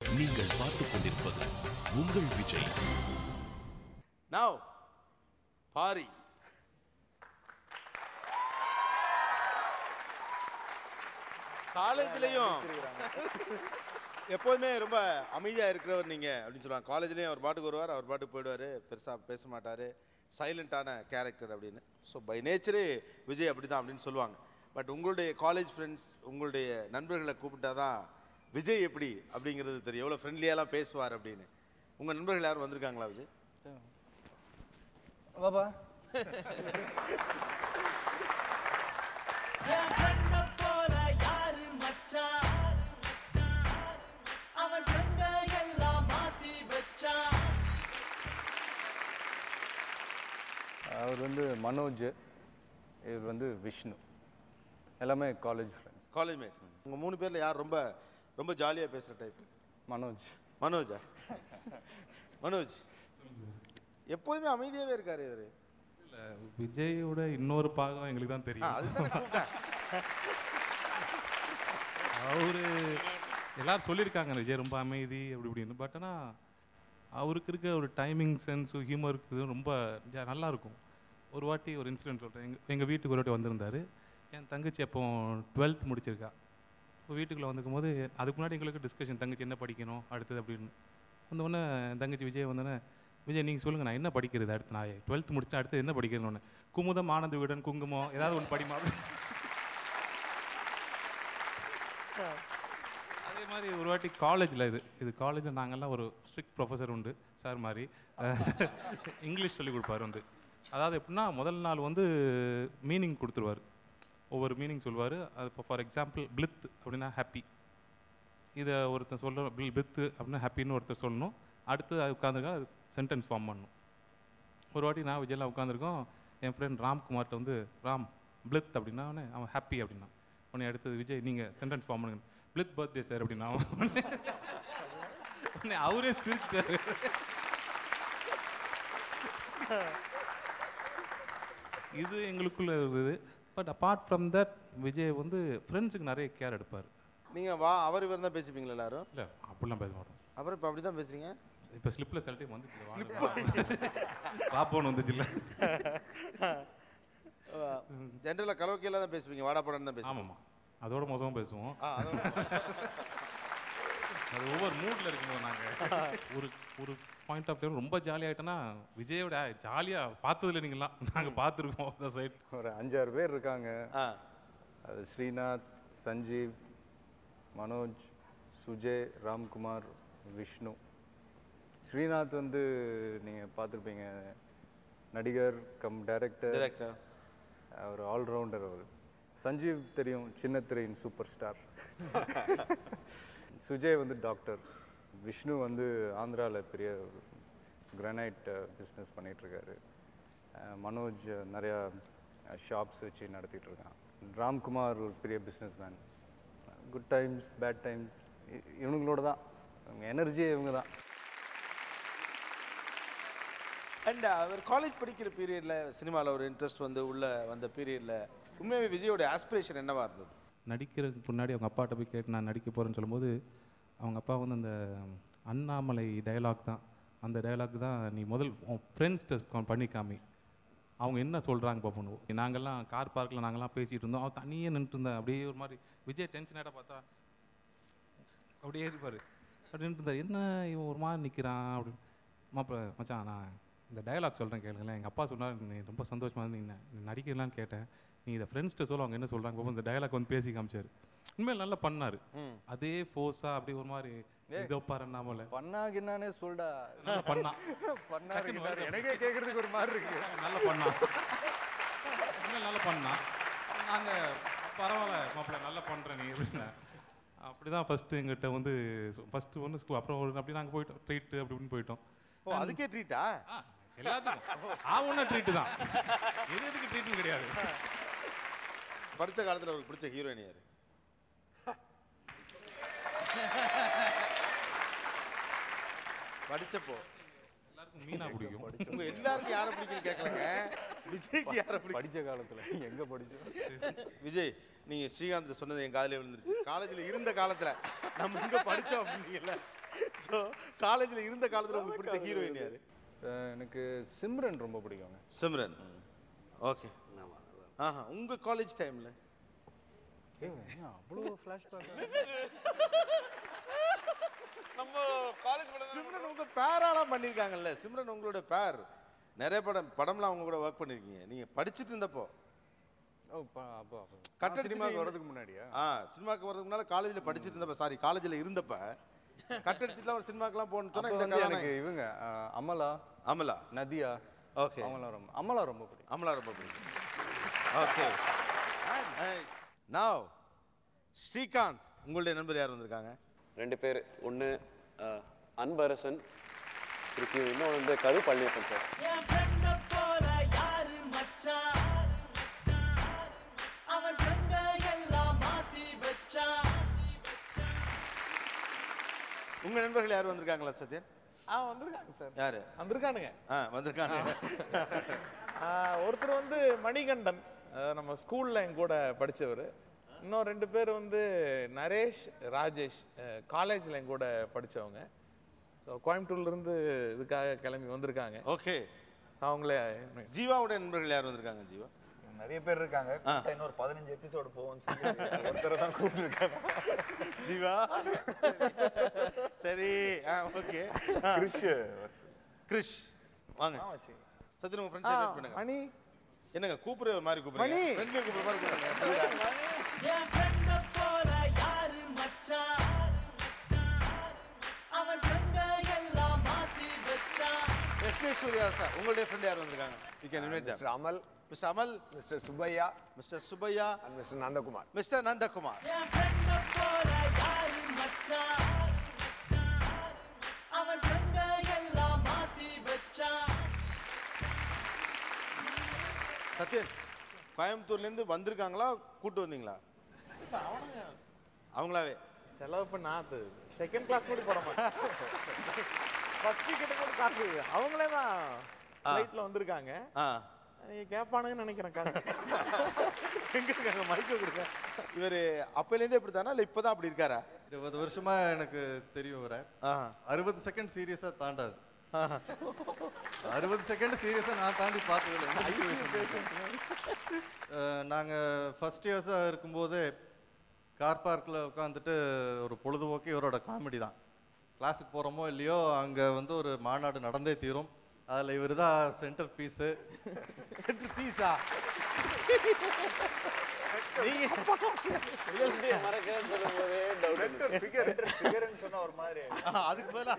நீங்கள் பார்த்துக் கொண்டிருப்பது உங்கள் விஜய் நவ் பாரி காலேஜ்லயும் எப்போதுமே ரொம்ப அமைதியா இருக்கிறவர் நீங்க அப்படின்னு சொல்லுவாங்க காலேஜ்லயும் அவர் பாட்டுக்கு வருவார் அவர் பாட்டுக்கு போயிடுவாரு பெருசா பேச மாட்டாரு சைலண்டான கேரக்டர் அப்படின்னு ஸோ பை நேச்சரே விஜய் அப்படிதான் அப்படின்னு சொல்லுவாங்க பட் உங்களுடைய காலேஜ் ஃப்ரெண்ட்ஸ் உங்களுடைய நண்பர்களை கூப்பிட்டா தான் விஜய் எப்படி அப்படிங்கிறது தெரியும் எவ்வளோ ஃப்ரெண்ட்லியாலாம் பேசுவார் அப்படின்னு உங்கள் நண்பர்கள் யாரும் வந்திருக்காங்களா விஜய் பாபா என் கண்ண போல யாரு மச்சான் அவன் கண்ட எல்லாம் மாத்தி வச்சான் அவர் வந்து மனோஜ் இவர் வந்து விஷ்ணு எல்லாமே காலேஜ் ஃப்ரெண்ட்ஸ் காலேஜ் மேட் உங்க மூணு பேர்ல யார் ரொம்ப ரொம்ப ஜாலியா பேசுற டைப் மனோஜ் மனோஜா மனோஜ் எப்போதுமே அமைதியாவே இருக்காரு இவரு இல்ல, விஜயோட இன்னொரு பாகம் எங்களுக்கு தான் ஆ, தெரியும் அதுதான் நான் கூப்பிட்டேன். அவரு எல்லாரும் சொல்லியிருக்காங்க விஜய் ரொம்ப அமைதி அப்படி இப்படின்னு பட் ஆனால் அவருக்கு இருக்க ஒரு டைமிங் சென்ஸ் ஹியூமர் இருக்குது ரொம்ப ஜா- நல்லா இருக்கும் ஒரு வாட்டி ஒரு இன்சிடென்ட் சொல்கிறேன் எங்கள் எங்கள் வீட்டுக்கு ஒரு வாட்டி வந்திருந்தாரு என் தங்கச்சி அப்போ டுவெல்த் முடிச்சிருக்கா இப்போ வீட்டுக்குள்ளே வந்துக்கும் போது அதுக்கு முன்னாடி எங்களுக்கு டிஸ்கஷன் தங்கச்சி என்ன படிக்கணும் அடுத்தது அப்படின்னு வந்த உடனே என் தங்கச்சி விஜய் வந்தோடனே விஜய் நீங்கள் சொல்லுங்கள் நான் என்ன படிக்கிறது அடுத்து நான் டுவெல்த் முடிச்சுட்டு அடுத்து என்ன படிக்கிறேன்னு ஒன்று குமுதம் ஆனந்த விடன் குங்குமம் ஏதாவது ஒன்று படிமா அதே மாதிரி ஒரு வாட்டி காலேஜில் இது இது காலேஜில் நாங்கள்லாம் ஒரு ஸ்ட்ரிக்ட் ப்ரொஃபஸர் உண்டு சார் மாதிரி இங்கிலீஷ் சொல்லி கொடுப்பாரு வந்து அதாவது எப்படின்னா முதல் நாள் வந்து மீனிங் கொடுத்துருவார் ஒவ்வொரு மீனிங் சொல்லுவார் அது இப்போ ஃபார் எக்ஸாம்பிள் பிளித் அப்படின்னா ஹாப்பி இதை ஒருத்தன் சொல்ல பில் பித்து அப்படின்னா ஹாப்பின்னு ஒருத்தர் சொல்லணும் அடுத்து அது உட்காந்துருக்கா அது சென்டென்ஸ் ஃபார்ம் பண்ணணும் ஒரு வாட்டி நான் விஜயெல்லாம் உட்காந்துருக்கோம் என் ஃப்ரெண்ட் ராம்குமார்ட்ட வந்து ராம் பிளித் அப்படின்னா உடனே அவன் ஹாப்பி அப்படின்னா உடனே அடுத்தது விஜய் நீங்கள் சென்டென்ஸ் ஃபார்ம் பண்ணுங்க பிளித் பர்த்டே சார் அப்படின்னா அவன் உடனே உடனே அவரே சிரிச்சாரு இது எங்களுக்குள்ள இருந்தது but apart from that Vijay வந்து ஃப்ரெண்ட்ஸுக்கு நிறைய கேர் எடுப்பார் நீங்க வா அவர் இவர் தான் பேசிப்பீங்களா எல்லாரும் இல்லை அப்படிலாம் பேச மாட்டோம் அப்புறம் இப்போ அப்படிதான் பேசுறீங்க இப்போ ஸ்லிப்பில் சில டைம் வந்துச்சு பாப்போன்னு வந்துச்சுல்ல ஜென்ரலாக கலோக்கியில தான் பேசுவீங்க வாடா படம் தான் பேசுவீங்க ஆமாம்மா அதோட மோசமாக பேசுவோம் ஆ அதோட அது ஒவ்வொரு மூடில் இருக்கும்போது நாங்கள் ஒரு ஒரு பாயிண்ட் ஆஃப் டைம் ரொம்ப ஜாலியாகிட்டோன்னா விஜயோட ஜாலியாக பார்த்ததில்ல நீங்களாம் நாங்கள் பார்த்துருக்கோம் அந்த சைட் ஒரு அஞ்சாறு பேர் இருக்காங்க ஆ அது ஸ்ரீநாத் சஞ்சீவ் மனோஜ் சுஜய் ராம்குமார் விஷ்ணு ஸ்ரீநாத் வந்து நீங்கள் பார்த்துருப்பீங்க நடிகர் கம் டைரக்டர் டிரெக்டர் அவர் ஆல்ரவுண்டர் அவர் சஞ்சீவ் தெரியும் சின்ன திரையின் சூப்பர் ஸ்டார் சுஜய் வந்து டாக்டர் விஷ்ணு வந்து ஆந்திராவில் பெரிய கிரானைட் பிஸ்னஸ் பண்ணிகிட்ருக்காரு மனோஜ் நிறையா ஷாப்ஸ் வச்சு நடத்திட்டு இருக்கான் ராம்குமார் ஒரு பெரிய businessman good times bad times இவனுங்களோட தான் அவங்க எனர்ஜியே இவங்க தான் அண்ட் அவர் காலேஜ் படிக்கிற பீரியட்ல சினிமாவில் ஒரு இன்ட்ரெஸ்ட் வந்து உள்ள வந்த பீரியட்ல உண்மையாகவே விஜயோட ஆஸ்பிரேஷன் என்னவா இருந்தது நடிக்கிறதுக்கு முன்னாடி அவங்க அப்பாட்ட போய் கேட்டு நான் நடிக்க போகிறேன்னு சொல்லும்போது அவங்க அப்பா வந்து அந்த அண்ணாமலை டயலாக் தான் அந்த டயலாக் தான் நீ முதல் உன் ஃப்ரெண்ட்ஸ்கிட்ட பண்ணி காமி அவங்க என்ன சொல்கிறாங்க பார்ப்போம் நாங்கள்லாம் கார் பார்க்கில் நாங்கள்லாம் பேசிகிட்டு இருந்தோம் அவன் தனியே நின்றுட்டு இருந்தேன் அப்படியே ஒரு மாதிரி விஜய் டென்ஷன் ஆகிட்ட பார்த்தா அப்படியே இருப்பார் அப்படி நின்றுட்டு இருந்தார் என்ன இவன் ஒரு மாதிரி நிற்கிறான் அப்படின்னு மாப்பிள்ள மச்சான் நான் இந்த டயலாக் சொல்கிறேன் கேளுங்களேன் எங்கள் அப்பா சொன்னார் நீ ரொம்ப சந்தோஷமாக இருந்தீங்க நீ நடிக்கலான்னு கேட்டேன் நீ இதை ஃப்ரெண்ட்ஸ்கிட்ட சொல்ல அவங்க என்ன சொல்கிறாங்க பாப்போம் இந்த டயலாக் வந்து பேசி காமிச்சார் உண்மையில் நல்லா பண்ணார் அதே ஃபோர்ஸாக அப்படி ஒரு மாதிரி இதோ பாரு அண்ணாமலை பண்ணாக்கு என்னன்னே சொல்டா நல்லா பண்ணான் பண்ணாரு எனக்கே கேட்குறதுக்கு ஒரு மாதிரி இருக்கு நல்லா பண்ணான் உண்மையில நல்லா பண்ணான் நாங்கள் பரவாயில்ல மாப்பிள்ள நல்லா பண்ணுற நீ அப்படின்னு அப்படி தான் ஃபஸ்ட்டு எங்கிட்ட வந்து ஃபஸ்ட்டு ஒன்று ஸ்கூல் அப்புறம் ஒரு அப்படி நாங்கள் போயிட்டோம் ட்ரீட்டு அப்படி இப்படின்னு போயிட்டோம் ஓ அதுக்கே ட்ரீட்டா ஆ, எல்லாத்துக்கும் ஆ ஒன்றா ட்ரீட்டு தான் எது எதுக்கு ட்ரீட்னு கிடையாது படிச்ச காலத்துல அவருக்கு பிடிச்ச ஹீரோயின் யாரு படிச்சப்போ எல்லாருக்கும் மீனா பிடிக்கும் உங்க எல்லாருக்கும் யாரை பிடிக்குன்னு கேட்கலங்க விஜய்க்கு யாரை பிடிக்கும் படிச்ச காலத்துல எங்க படிச்சோம் விஜய் நீங்க ஸ்ரீகாந்த் சொன்னது என் காதுல விழுந்துருச்சு காலேஜில் இருந்த காலத்தில் நம்ம இங்கே படித்தோம் அப்படிங்கல ஸோ காலேஜில் இருந்த காலத்தில் உங்களுக்கு பிடிச்ச ஹீரோயின் யாரு அஹ் எனக்கு சிம்ரன் ரொம்ப பிடிக்குங்க சிம்ரன் ஓகே ஆஹா உங்கள் காலேஜ் டைமில் அவ்வளோ ஃப்ளாஷ்பேக் சிம்ரன் உங்க பேராலாம் பண்ணிருக்காங்கல்ல சிம்ரன் உங்களோட பேர் நிறைய படம் படம்லாம் அவங்க கூட ஒர்க் பண்ணிருக்கீங்க நீங்க படிச்சிட்டு இருந்தப்போ ஓ பா அப்போ அப்போ கட்டடிச்சு சினிமாவுக்கு நீ- வரதுக்கு முன்னாடியா ஆ சினிமாக்கு வரதுக்கு முன்னால காலேஜில் படிச்சிட்டு இருந்தப்ப சாரி காலேஜில் இருந்தப்ப கட்டடிச்சுலாம் ஒரு சினிமாக்கெல்லாம் போகணும்னு சொன்னா அப்போ இந்த வந்து கதை எனக்கு இவங்க அஹ், அமலா அமலா நதியா ஓகே அவங்களாம் ரொம்ப அமலா ரொம்ப பிடிக்கும் அமலா ரொம்ப பிடிக்கும் ஓகே நாவ் ஸ்ரீகாந்த் உங்களுடைய நண்பர் யார் வந்திருக்காங்க ரெண்டு பேர் ஒன்று அன்பரசன் இருக்கு இன்னொன்று வந்து கரு பழனியப்பன் சார் என் ஃப்ரெண்ட போல யாரு மச்சான் அவன் ஃப்ரெண்ட எல்லாம் மாத்தி வச்சான் உங்க நண்பர்கள் யார் வந்திருக்காங்களா சத்யன் ஆ வந்திருக்காங்க சார் யாரு வந்திருக்கானுங்க ஆ வந்திருக்காங்க ஆ, ஒருத்தர் வந்து மணிகண்டன் அஹ் நம்ம ஸ்கூல்ல என் கூட படிச்சவர் இன்னும் ரெண்டு பேர் வந்து நரேஷ் ராஜேஷ் காலேஜில் என் கூட படிச்சவங்க ஸோ கோயம்புத்தூர்லேருந்து இதுக்காக கிளம்பி வந்திருக்காங்க ஓகே அவங்களே ஜீவாவுடைய நண்பர்கள் யார் வந்திருக்காங்க ஜீவா நிறைய பேர் இருக்காங்க கூப்பிட்டா இன்னொரு பதினஞ்சு எபிசோடு போகும்னு சொல்லி ஒருத்தரை தான் கூப்பிட்டுருக்காங்க ஜீவா சரி ஆ ஓகே கிறிஷ் கிரிஷ் வாங்க வச்சு சத்யன் உங்க ஃப்ரெண்ட்ஸ் இன்வைட் பண்ணுங்க மணி என்னங்க கூப்பிடுற ஒரு மாதிரி கூப்பிடுங்க மணி. ஃப்ரெண்ட்லியா கூப்பிடுற மாதிரி கூப்பிடுங்க என் ஃப்ரெண்ட போல யாரு மச்சான் அவன் ஃப்ரெண்ட எல்லாம் மாத்தி வச்சான் எஸ் ஏ சூர்யா சார் உங்களுடைய ஃப்ரெண்ட் யார் வந்திருக்காங்க you can invite them mister Amal mister Amal mister Subbaiah mister Subbaiah and mister Nandakumar mister Nandakumar என் ஃப்ரெண்ட போல யாரு மச்சான் அவன் ஃப்ரெண்ட எல்லாம் மாத்தி வச்சான் சத்யன் கோயம்புத்தூர்ல இருந்து வந்திருக்காங்களா கூட்டு வந்தீங்களா அவங்களாவே செலவு பண்ண அது செகண்ட் கிளாஸ் கூட போட மாட்டேன் ஃபர்ஸ்ட் டிக்கெட் கூட காசு அவங்களே தான் ஃப்ளைட்டில் வந்திருக்காங்க ஆ நீங்க கேட்பானுங்கன்னு நினைக்கிறேன் காசு எங்க இருக்காங்க மைக்க கொடுங்க இவர் அப்பையிலேருந்தே இப்படி தானா இல்லை இப்போதான் அப்படி இருக்காரா இருபது வருஷமா எனக்கு தெரியும் இவரை ஆஹா அறுபது செகண்ட் சீரியஸா தாண்டாது அறுபது செகண்ட் சீரியஸா நான் தாண்டி பார்த்ததில்லை இந்த situation ல. அஹ், நாங்க ஃபர்ஸ்ட் இயர்ஸா இருக்கும்போது கார் பார்க்கில் உட்காந்துட்டு ஒரு பொழுதுபோக்கு இவரோட காமெடி தான் கிளாஸுக்கு போகிறோமோ இல்லையோ அங்கே வந்து ஒரு மாநாடு நடந்தே தீரும் அதில் இவர் தான் சென்டர் பீஸு சென்டர் பீஸா நீங்க மறக்கிறேன்னு சொல்லும் போதே டவுட் ஃபிகர்னு சொன்னா ஒரு மாதிரி ஆ, அதுக்கு பதிலா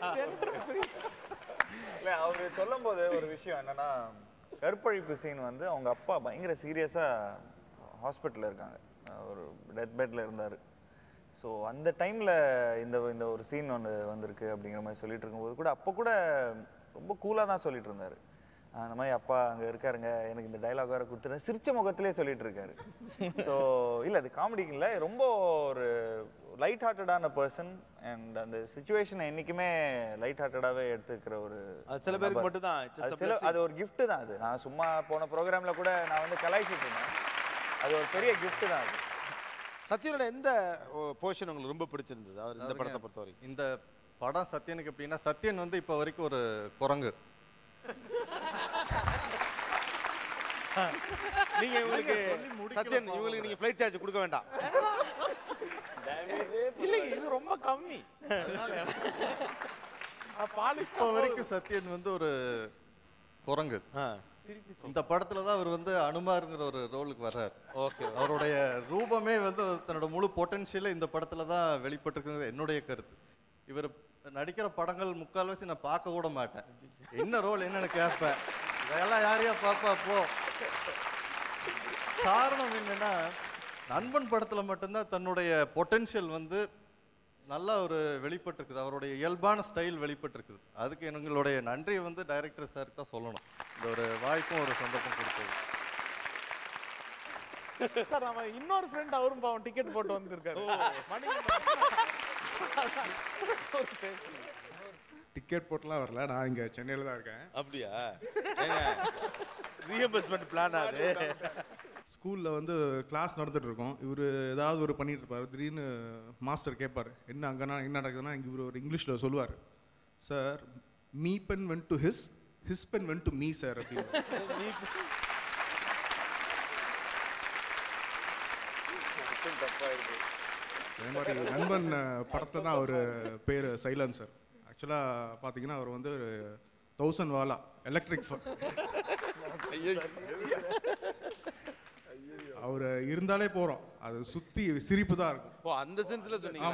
இல்ல அவரு சொல்லும்போது ஒரு விஷயம் என்னன்னா கற்பழிப்பு சீன் வந்து அவங்க அப்பா பயங்கர சீரியஸா ஹாஸ்பிட்டல்ல இருக்காங்க அஹ் ஒரு டெத் பெட்ல இருந்தாரு ஸோ அந்த டைம்ல இந்த இந்த ஒரு சீன் ஒன்று வந்திருக்கு அப்படிங்கிற மாதிரி சொல்லிட்டு இருக்கும்போது கூட அப்போ கூட ரொம்ப கூலாக தான் சொல்லிட்டு இருந்தாரு அஹ் அந்த மாதிரி அப்பா அங்கே இருக்காருங்க எனக்கு இந்த டைலாக் வேற கொடுத்துருந்தேன் சிரிச்ச முகத்திலே சொல்லிட்டு இருக்காரு ஸோ இல்லை அது காமெடிக்கு இல்லை ரொம்ப ஒரு லைட் ஹார்ட்டடான பர்சன் அண்ட் அந்த சுச்சுவேஷனை என்றைக்குமே லைட் ஹார்ட்டடாகவே எடுத்துக்கிற ஒரு அது சில பேருக்கு நபர். மட்டும்தான். It's just அது a சில blessing. அது ஒரு gift தான் அது நான் சும்மா போன ப்ரோக்ராமில் கூட நான் வந்து கலாய்ச்சிட்டு இருந்தேன் அது ஒரு பெரிய gift தான் அது சத்யனோட எந்த போர்ஷன் உங்களுக்கு ரொம்ப பிடிச்சிருந்தது அவர் இந்த படத்தை பொறுத்த வரைக்கும் இந்த படம் சத்யனுக்கு எப்படின்னா சத்யன் வந்து இப்போ வரைக்கும் ஒரு குரங்கு நீங்க இவங்களுக்கு சத்யன் இவங்களுக்கு நீங்க ஃப்ளைட் சார்ஜ் கொடுக்க வேண்டாம் இல்லைங்க இது ரொம்ப கம்மி பாலிஷ் இப்போ வரைக்கும் சத்யன் வந்து ஒரு குரங்கு ஆ இந்த படத்துல தான் அவர் வந்து அனுமாருங்கிற ஒரு ரோலுக்கு வர்றார் ஓகே அவருடைய ரூபமே வந்து தன்னோட முழு பொட்டன்ஷியல இந்த படத்துல தான் வெளிப்பட்டிருக்குங்கிறது என்னுடைய கருத்து இவர் நடிக்கிற படங்கள் முக்கால்வாசி நான் பார்க்க கூட மாட்டேன் என்ன ரோல் என்னன்னு கேட்பேன் இதெல்லாம் யாரையா பாப்பா போ காரணம் என்னன்னா நண்பன் படத்துல மட்டும்தான் தன்னுடைய பொட்டன்ஷியல் வந்து நல்லா ஒரு வெளிப்பட்டிருக்குது அவருடைய இயல்பான ஸ்டைல் வெளிப்பட்டிருக்குது அதுக்கு எங்களுடைய நன்றியை வந்து டைரக்டர் சாருக்கு தான் சொல்லணும் இந்த ஒரு வாய்ப்பும் ஒரு சந்தர்ப்பம் கொடுத்தது சார் நம்ம இன்னொரு ஃப்ரெண்ட் அவரும் பாவம் டிக்கெட் போட்டு வந்திருக்காரு மணி டிக்கெட் போட்டுலாம் வரல நான் இங்கே சென்னையில் தான் இருக்கேன் அப்படியா ரீஎம்பர்ஸ்மெண்ட் பிளான் அது ஸ்கூலில் வந்து கிளாஸ் நடந்துட்டு இருக்கோம் இவர் ஏதாவது ஒரு பண்ணிட்டு இருப்பார் திடீர்னு மாஸ்டர் கேட்பார் என்ன அங்கன்னா என்ன நடக்குதுன்னா இவர் ஒரு இங்கிலீஷில் சொல்லுவார் sir me pen went to his his pen went to me sir அப்படின்னு அதே மாதிரி நண்பன் படத்தில் தான் அவர் பேர் சைலன்சர் ஆக்சுவலாக பார்த்தீங்கன்னா அவர் வந்து ஒரு தௌசண்ட் வாலா எலக்ட்ரிக் அவர் இருந்தாலே போகிறோம் அது சுற்றி சிரிப்பு தான் இருக்கும் ஓ அந்த சென்ஸ்ல சொன்னீங்க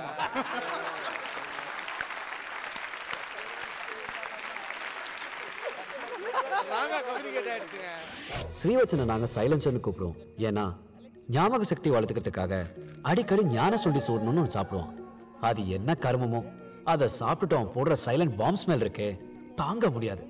நாங்க கம்யூனிகேட் ஆயிடுச்சுங்க ஸ்ரீவச்சனை நாங்க சைலன்சர்னு கூப்பிடுவோம் ஏன்னா ஞாபக சக்தி வளர்த்துக்கிறதுக்காக அடிக்கடி ஞான சொல்லி சூடணும்னு ஒன்று சாப்பிடுவோம் அது என்ன கருமமோ அதை சாப்பிட்டுட்டு அவன் போடுற சைலண்ட் பாம் ஸ்மெல் இருக்கே தாங்க முடியாது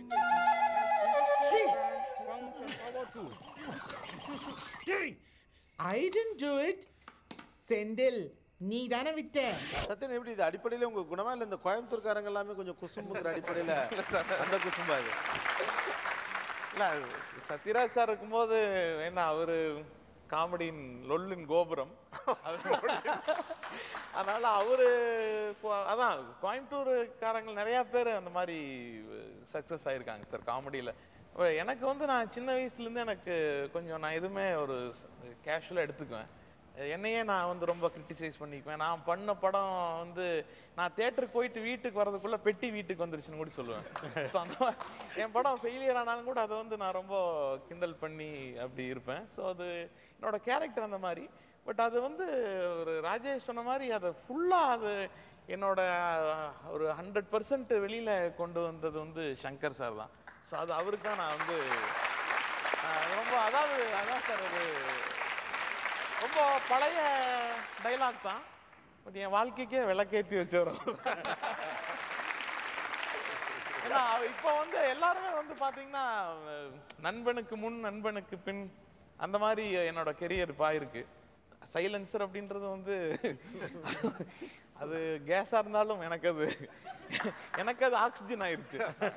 I didn't do it Senthil நீ தானே விட்ட சத்யன் எப்படி இது அடிப்படையில உங்க குணமா இல்ல இந்த கோயம்புத்தூர்காரங்க எல்லாமே கொஞ்சம் குசும்புங்கிற அடிப்படையில அந்த குசும்பா இது இல்ல அது சத்யராஜ் சார் இருக்கும்போது என்ன அவரு காமெடியின் லொல்லின் கோபுரம் அவரு- அதனால அவரு இப்போ- அதான் கோயம்புத்தூர்காரங்க நிறைய பேர் அந்த மாதிரி சக்ஸஸ் ஆயிருக்காங்க சார் காமெடியில் எனக்கு வந்து நான் சின்ன வயசுலேருந்து எனக்கு கொஞ்சம் நான் எதுவுமே ஒரு கேஷுவலாக எடுத்துக்குவேன் என்னையே நான் வந்து ரொம்ப கிரிட்டிசைஸ் பண்ணிக்குவேன் நான் பண்ண படம் வந்து நான் தேட்டருக்கு போயிட்டு வீட்டுக்கு வரதுக்குள்ள பெட்டி வீட்டுக்கு வந்துருச்சுன்னு கூட சொல்லுவேன் ஸோ அந்த மாதிரி என் படம் ஃபெயிலியர் ஆனாலும் கூட அதை வந்து நான் ரொம்ப கிண்டல் பண்ணி அப்படி இருப்பேன் ஸோ அது என்னோட கேரக்டர் அந்த மாதிரி பட் அது வந்து ஒரு ராஜேஷ் சொன்ன மாதிரி அதை ஃபுல்லாக அது என்னோட அஹ், ஒரு ஹண்ட்ரட் பர்சன்ட் வெளியில் கொண்டு வந்தது வந்து சங்கர் சார் தான் ஸோ அது அவருக்கு தான் நான் வந்து அஹ், ரொம்ப அதாவது அதான் சார் அது ரொம்ப பழைய டைலாக் தான் பட் என் வாழ்க்கைக்கே விளக்கேற்றி வச்சவர் ஏன்னா இப்போ வந்து எல்லாருமே வந்து பார்த்தீங்கன்னா அஹ், நண்பனுக்கு முன் நண்பனுக்கு பின் அந்த மாதிரி என்னோட கெரியர் பாயிருக்கு சைலன்சர் அப்படின்றது வந்து அது கேஸாக இருந்தாலும் எனக்கு அது எனக்கு அது ஆக்சிஜன் ஆயிருச்சு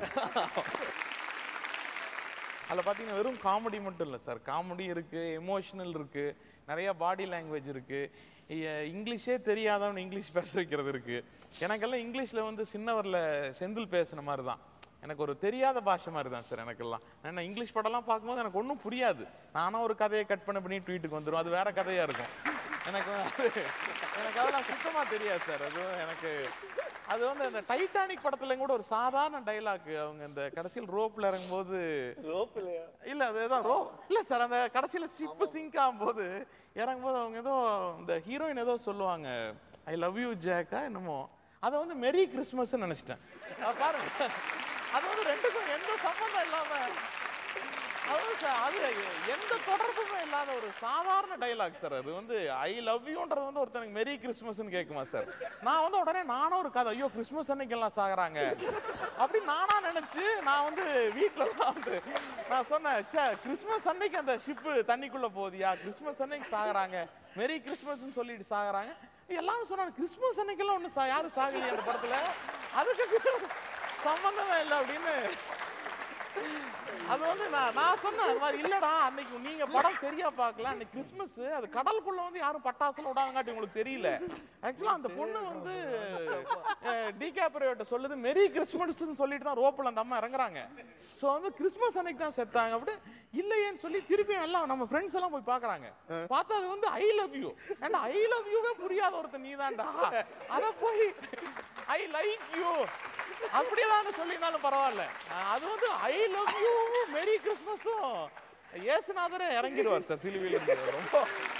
அதில் பார்த்தீங்கன்னா வெறும் காமெடி மட்டும் இல்லை சார் காமெடி இருக்குது எமோஷனல் இருக்குது நிறைய பாடி லாங்குவேஜ் இருக்குது இங்கிலீஷே தெரியாதவன் இங்கிலீஷ் பேச வைக்கிறது இருக்குது எனக்கெல்லாம் இங்கிலீஷில் வந்து சின்னவரில் செந்தில் பேசுன மாதிரி தான் எனக்கு ஒரு தெரியாத பாஷை மாதிரி தான் சார் எனக்கெல்லாம் நான் இங்கிலீஷ் படம்லாம் பார்க்கும்போது எனக்கு ஒன்றும் புரியாது நானும் ஒரு கதையை கட் பண்ண பண்ணி ட்வீட்டுக்கு வந்துடும் அது வேற கதையாக இருக்கும் எனக்கு வந்து- எனக்கு அதெல்லாம் சுத்தமாக தெரியாது சார் அது எனக்கு அது வந்து அந்த டைட்டானிக் படத்துல கூட ஒரு சாதாரண டைலாக் அவங்க இந்த கடைசியில் ரோப்ல இறங்கும்போது ரோப் இல்லையா இல்ல அதுதான் ரோ இல்ல சார் அந்த கடைசியில ஷிப் சிங்க் ஆகும்போது இறங்கும்போது அவங்க ஏதோ இந்த ஹீரோயின் ஏதோ சொல்லுவாங்க ஐ லவ் யூ ஜேக்கா என்னமோ அதை வந்து மெரி கிறிஸ்மஸ் நினைச்சிட்டேன் அஹ் பாருங்க அது வந்து ரெண்டுக்கும் எந்த சம்பந்தம் இல்லாம அதாவது சார் அது எந்த தொடர்புமே இல்லாத ஒரு சாதாரண டைலாக் சார் அது வந்து ஐ லவ் யூன்றது வந்து ஒருத்தனுக்கு மெரி கிறிஸ்மஸ்னு கேட்குமா சார் நான் வந்து உடனே நானும் ஒரு கதை ஐயோ கிறிஸ்மஸ் அன்னைக்கு எல்லாம் சாகுறாங்க அப்படி நானா நினைச்சு நான் வந்து வீட்டில் வந்து நான் சொன்னேன் ச்சே கிறிஸ்மஸ் அன்னைக்கு அந்த ஷிப்பு தண்ணிக்குள்ள போதியா கிறிஸ்மஸ் அன்னைக்கு சாகுறாங்க மெரி கிறிஸ்மஸ்னு சொல்லிட்டு சாகுறாங்க எல்லாரும் சொன்னாங்க கிறிஸ்மஸ் அன்னைக்கெல்லாம் ஒன்றும் சா யாரும் சாகலையே அந்த படத்துல அதுக்கு சம்பந்தமே இல்லை அப்படின்னு அது வந்து நான் நான் சொன்னேன் அது மாதிரி இல்லடா அன்னைக்கு நீங்க படம் சரியா பார்க்கல அன்னைக்கு கிறிஸ்மஸ் அது கடலுக்குள்ள வந்து யாரும் பட்டாசுல விடாதங்காட்டி உங்களுக்கு தெரியல ஆக்சுவலா அந்த பொண்ணு வந்து டிகேப்ரியோட்ட சொல்லுது மெரி கிறிஸ்மஸ்னு சொல்லிட்டு தான் ரோப்ல அந்த அம்மா இறங்குறாங்க ஸோ வந்து கிறிஸ்மஸ் அன்னைக்கு தான் செத்தாங்க அப்படி இல்லையேன்னு சொல்லி திருப்பி எல்லாம் நம்ம ஃப்ரெண்ட்ஸ் எல்லாம் போய் பார்க்கறாங்க பார்த்தா அது வந்து ஐ லவ் யூ ஏன்னா ஐ லவ் யூவே புரியாத ஒருத்தன் நீதான்டா அத போய் ஐ லைக் யூ அப்படியேதான் சொல்லியிருந்தாலும் பரவாயில்ல அஹ் அது வந்து ஐ லவ் யூ மெரி கிறிஸ்மஸும் ஏசுநாதரே இறங்கிடுவார் சார் சிலுவையில் இருந்து. ரொம்ப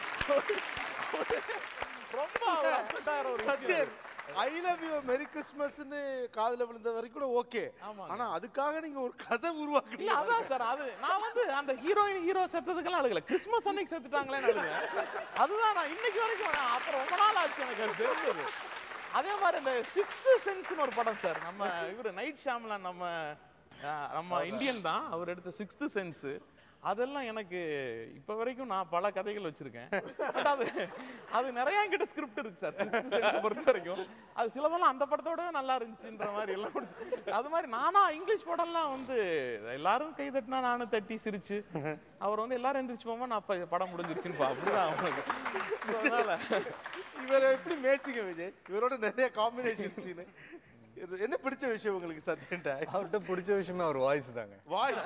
ரொம்ப upset ஆகுற ஒரு விஷயம் சத்யன் அது. ஐ லவ் யூ மெரி கிறிஸ்மஸ்னு காதுல விழுந்த வரைக்கும் கூட ஓகே ஆனா அதுக்காக நீங்க ஒரு கதை இல்ல உருவாக்குறீங்க அதான் சார் அது நான் வந்து அந்த ஹீரோயின் ஹீரோ செத்ததுக்கெல்லாம் அழுகல கிறிஸ்மஸ் அன்னைக்கு செத்துட்டாங்களேன்னு அழுகுறேன் அதுதான் நான் இன்னைக்கு வரைக்கும் நான் அப்புறம் ரொம்ப நாள் ஆச்சு எனக்கு அது தெரிஞ்சது அதே மாதிரி இந்த சிக்ஸ்த் சென்ஸ்னு ஒரு படம் சார் நம்ம இவர் நைட் ஷாம்ல நம்ம அஹ், நம்ம இந்தியன் தான் அவர் எடுத்த சிக்ஸ்த் சென்ஸ் அதெல்லாம் எனக்கு இப்போ வரைக்கும் நான் பல கதைகள் வச்சிருக்கேன் But அது அது நிறைய கிட்ட ஸ்கிரிப்ட் இருக்கு சார் பொறுத்த வரைக்கும் அது சிலதெல்லாம் அந்த படத்தோட நல்லா இருந்துச்சுன்ற மாதிரி எல்லாம் கொடுத்து- அது மாதிரி நானா இங்கிலீஷ் படம்லாம் வந்து எல்லாரும் கை தட்டினா நானும் தட்டி சிரிச்சு அவர் வந்து எல்லாரும் எந்திரிச்சு போமா நான் அப்ப படம் முடிஞ்சிருச்சுன்னு அப்படிதான் அவனுக்கு So, அதனால இவரை எப்படி மேய்ச்சிங்க விஜய் இவரோட நிறைய காம்பினேஷன் சீனு என்ன பிடிச்ச விஷயம் உங்களுக்கு சத்யன்டா அவர்கிட்ட பிடிச்ச விஷயமே அவர் வாய்ஸ் தாங்க வாய்ஸ்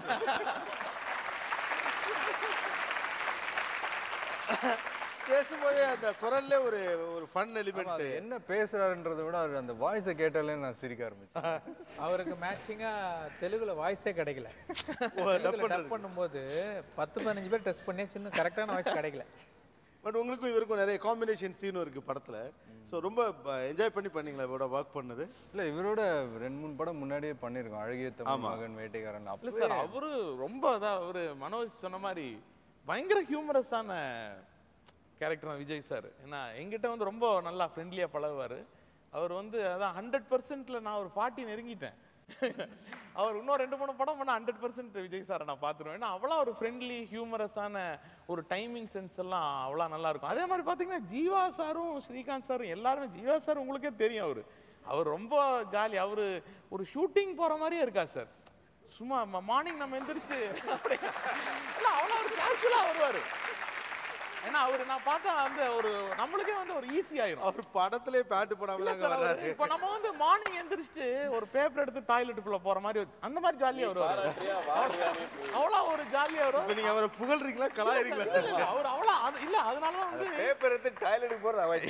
பேசும்போதே அந்த குரல்ல ஒரு ஒரு ஃபன் ஆமா, எலிமெண்ட் அது என்ன பேசுறாருன்றதை விட அவர் அந்த வாய்ஸை கேட்டாலே நான் சிரிக்க ஆரம்பிச்சேன் அவருக்கு மேட்சிங்கா தெலுங்குல வாய்ஸே கிடைக்கல dub டப் பண்றதுக்கு. பண்ணும்போது பத்து பதினஞ்சு பேர் டெஸ்ட் பண்ணி சின்ன கரெக்டான வாய்ஸ் கிடைக்கல பட் உங்களுக்கும் இவருக்கும் நிறைய காம்பினேஷன் சீனும் இருக்கு படத்துல ஸோ ரொம்ப என்ஜாய் பண்ணி பண்ணீங்களா இவரோட ஒர்க் பண்ணது இல்ல இவரோட ரெண்டு மூணு படம் முன்னாடியே பண்ணியிருக்கோம் அழகிய தமிழ் ஆமா. மகன் வேட்டைக்காரன் இல்ல அப்பவே சார் அவரு ரொம்ப அதான் அவரு மனோஜ் சொன்ன மாதிரி பயங்கர ஹியூமரஸான கேரக்டர் தான் விஜய் சார் ஏன்னா எங்கிட்ட வந்து ரொம்ப நல்லா ஃப்ரெண்ட்லியாக பழகுவார் அவர் வந்து அதான் ஹண்ட்ரட் பர்சன்ட்ல நான் ஒரு ஃபார்ட்டி நெருங்கிட்டேன் அவர் இன்னும் ரெண்டு மூணு படம் பண்ண ஹண்ட்ரட் பர்சன்ட் விஜய் சாரை நான் பார்த்துருவேன் ஏன்னா அவ்வளோ ஒரு ஃப்ரெண்ட்லி ஹியூமரஸான ஒரு டைமிங் சென்ஸ் எல்லாம் அவ்வளோ நல்லா இருக்கும் அதே மாதிரி பார்த்தீங்கன்னா ஜீவா சாரும் ஸ்ரீகாந்த் சாரும் எல்லாருமே ஜீவா சார் உங்களுக்கே தெரியும் அவர் அவர் ரொம்ப ஜாலி அவர் ஒரு ஷூட்டிங் போகிற மாதிரியே இருக்கா சார் சும்மா மார்னிங் நம்ம எந்திரிச்சு அப்படியே- இல்ல அவ்வளோ ஒரு கேஷுவலாக வருவார் ஏன்னா அவர் நான் பார்த்தா அந்த ஒரு நம்மளுக்கே வந்து ஒரு ஈஸி ஆயிரும் அவர் படத்திலே பேண்ட் போடாம இல்ல தாங்க சார், அவரு வர்றாரு இப்ப நம்ம வந்து மார்னிங் எந்திரிச்சிட்டு ஒரு பேப்பர் எடுத்து டாய்லெட்டுக்குள்ள போற மாதிரி ஒரு- அந்த மாதிரி ஜாலியா வருவாரு அவ்வளோ ஒரு ஜாலியா வரும் இப்போ நீங்க அவரை புகழ்றீங்களா கலாயிறீங்களா இல்ல, இல்ல, இல்ல, அவர் அவ்வளோ அது- இல்ல அதனால தான் வந்து பேப்பர் எடுத்து டாய்லெட்டுக்கு போறது அவாய்ட்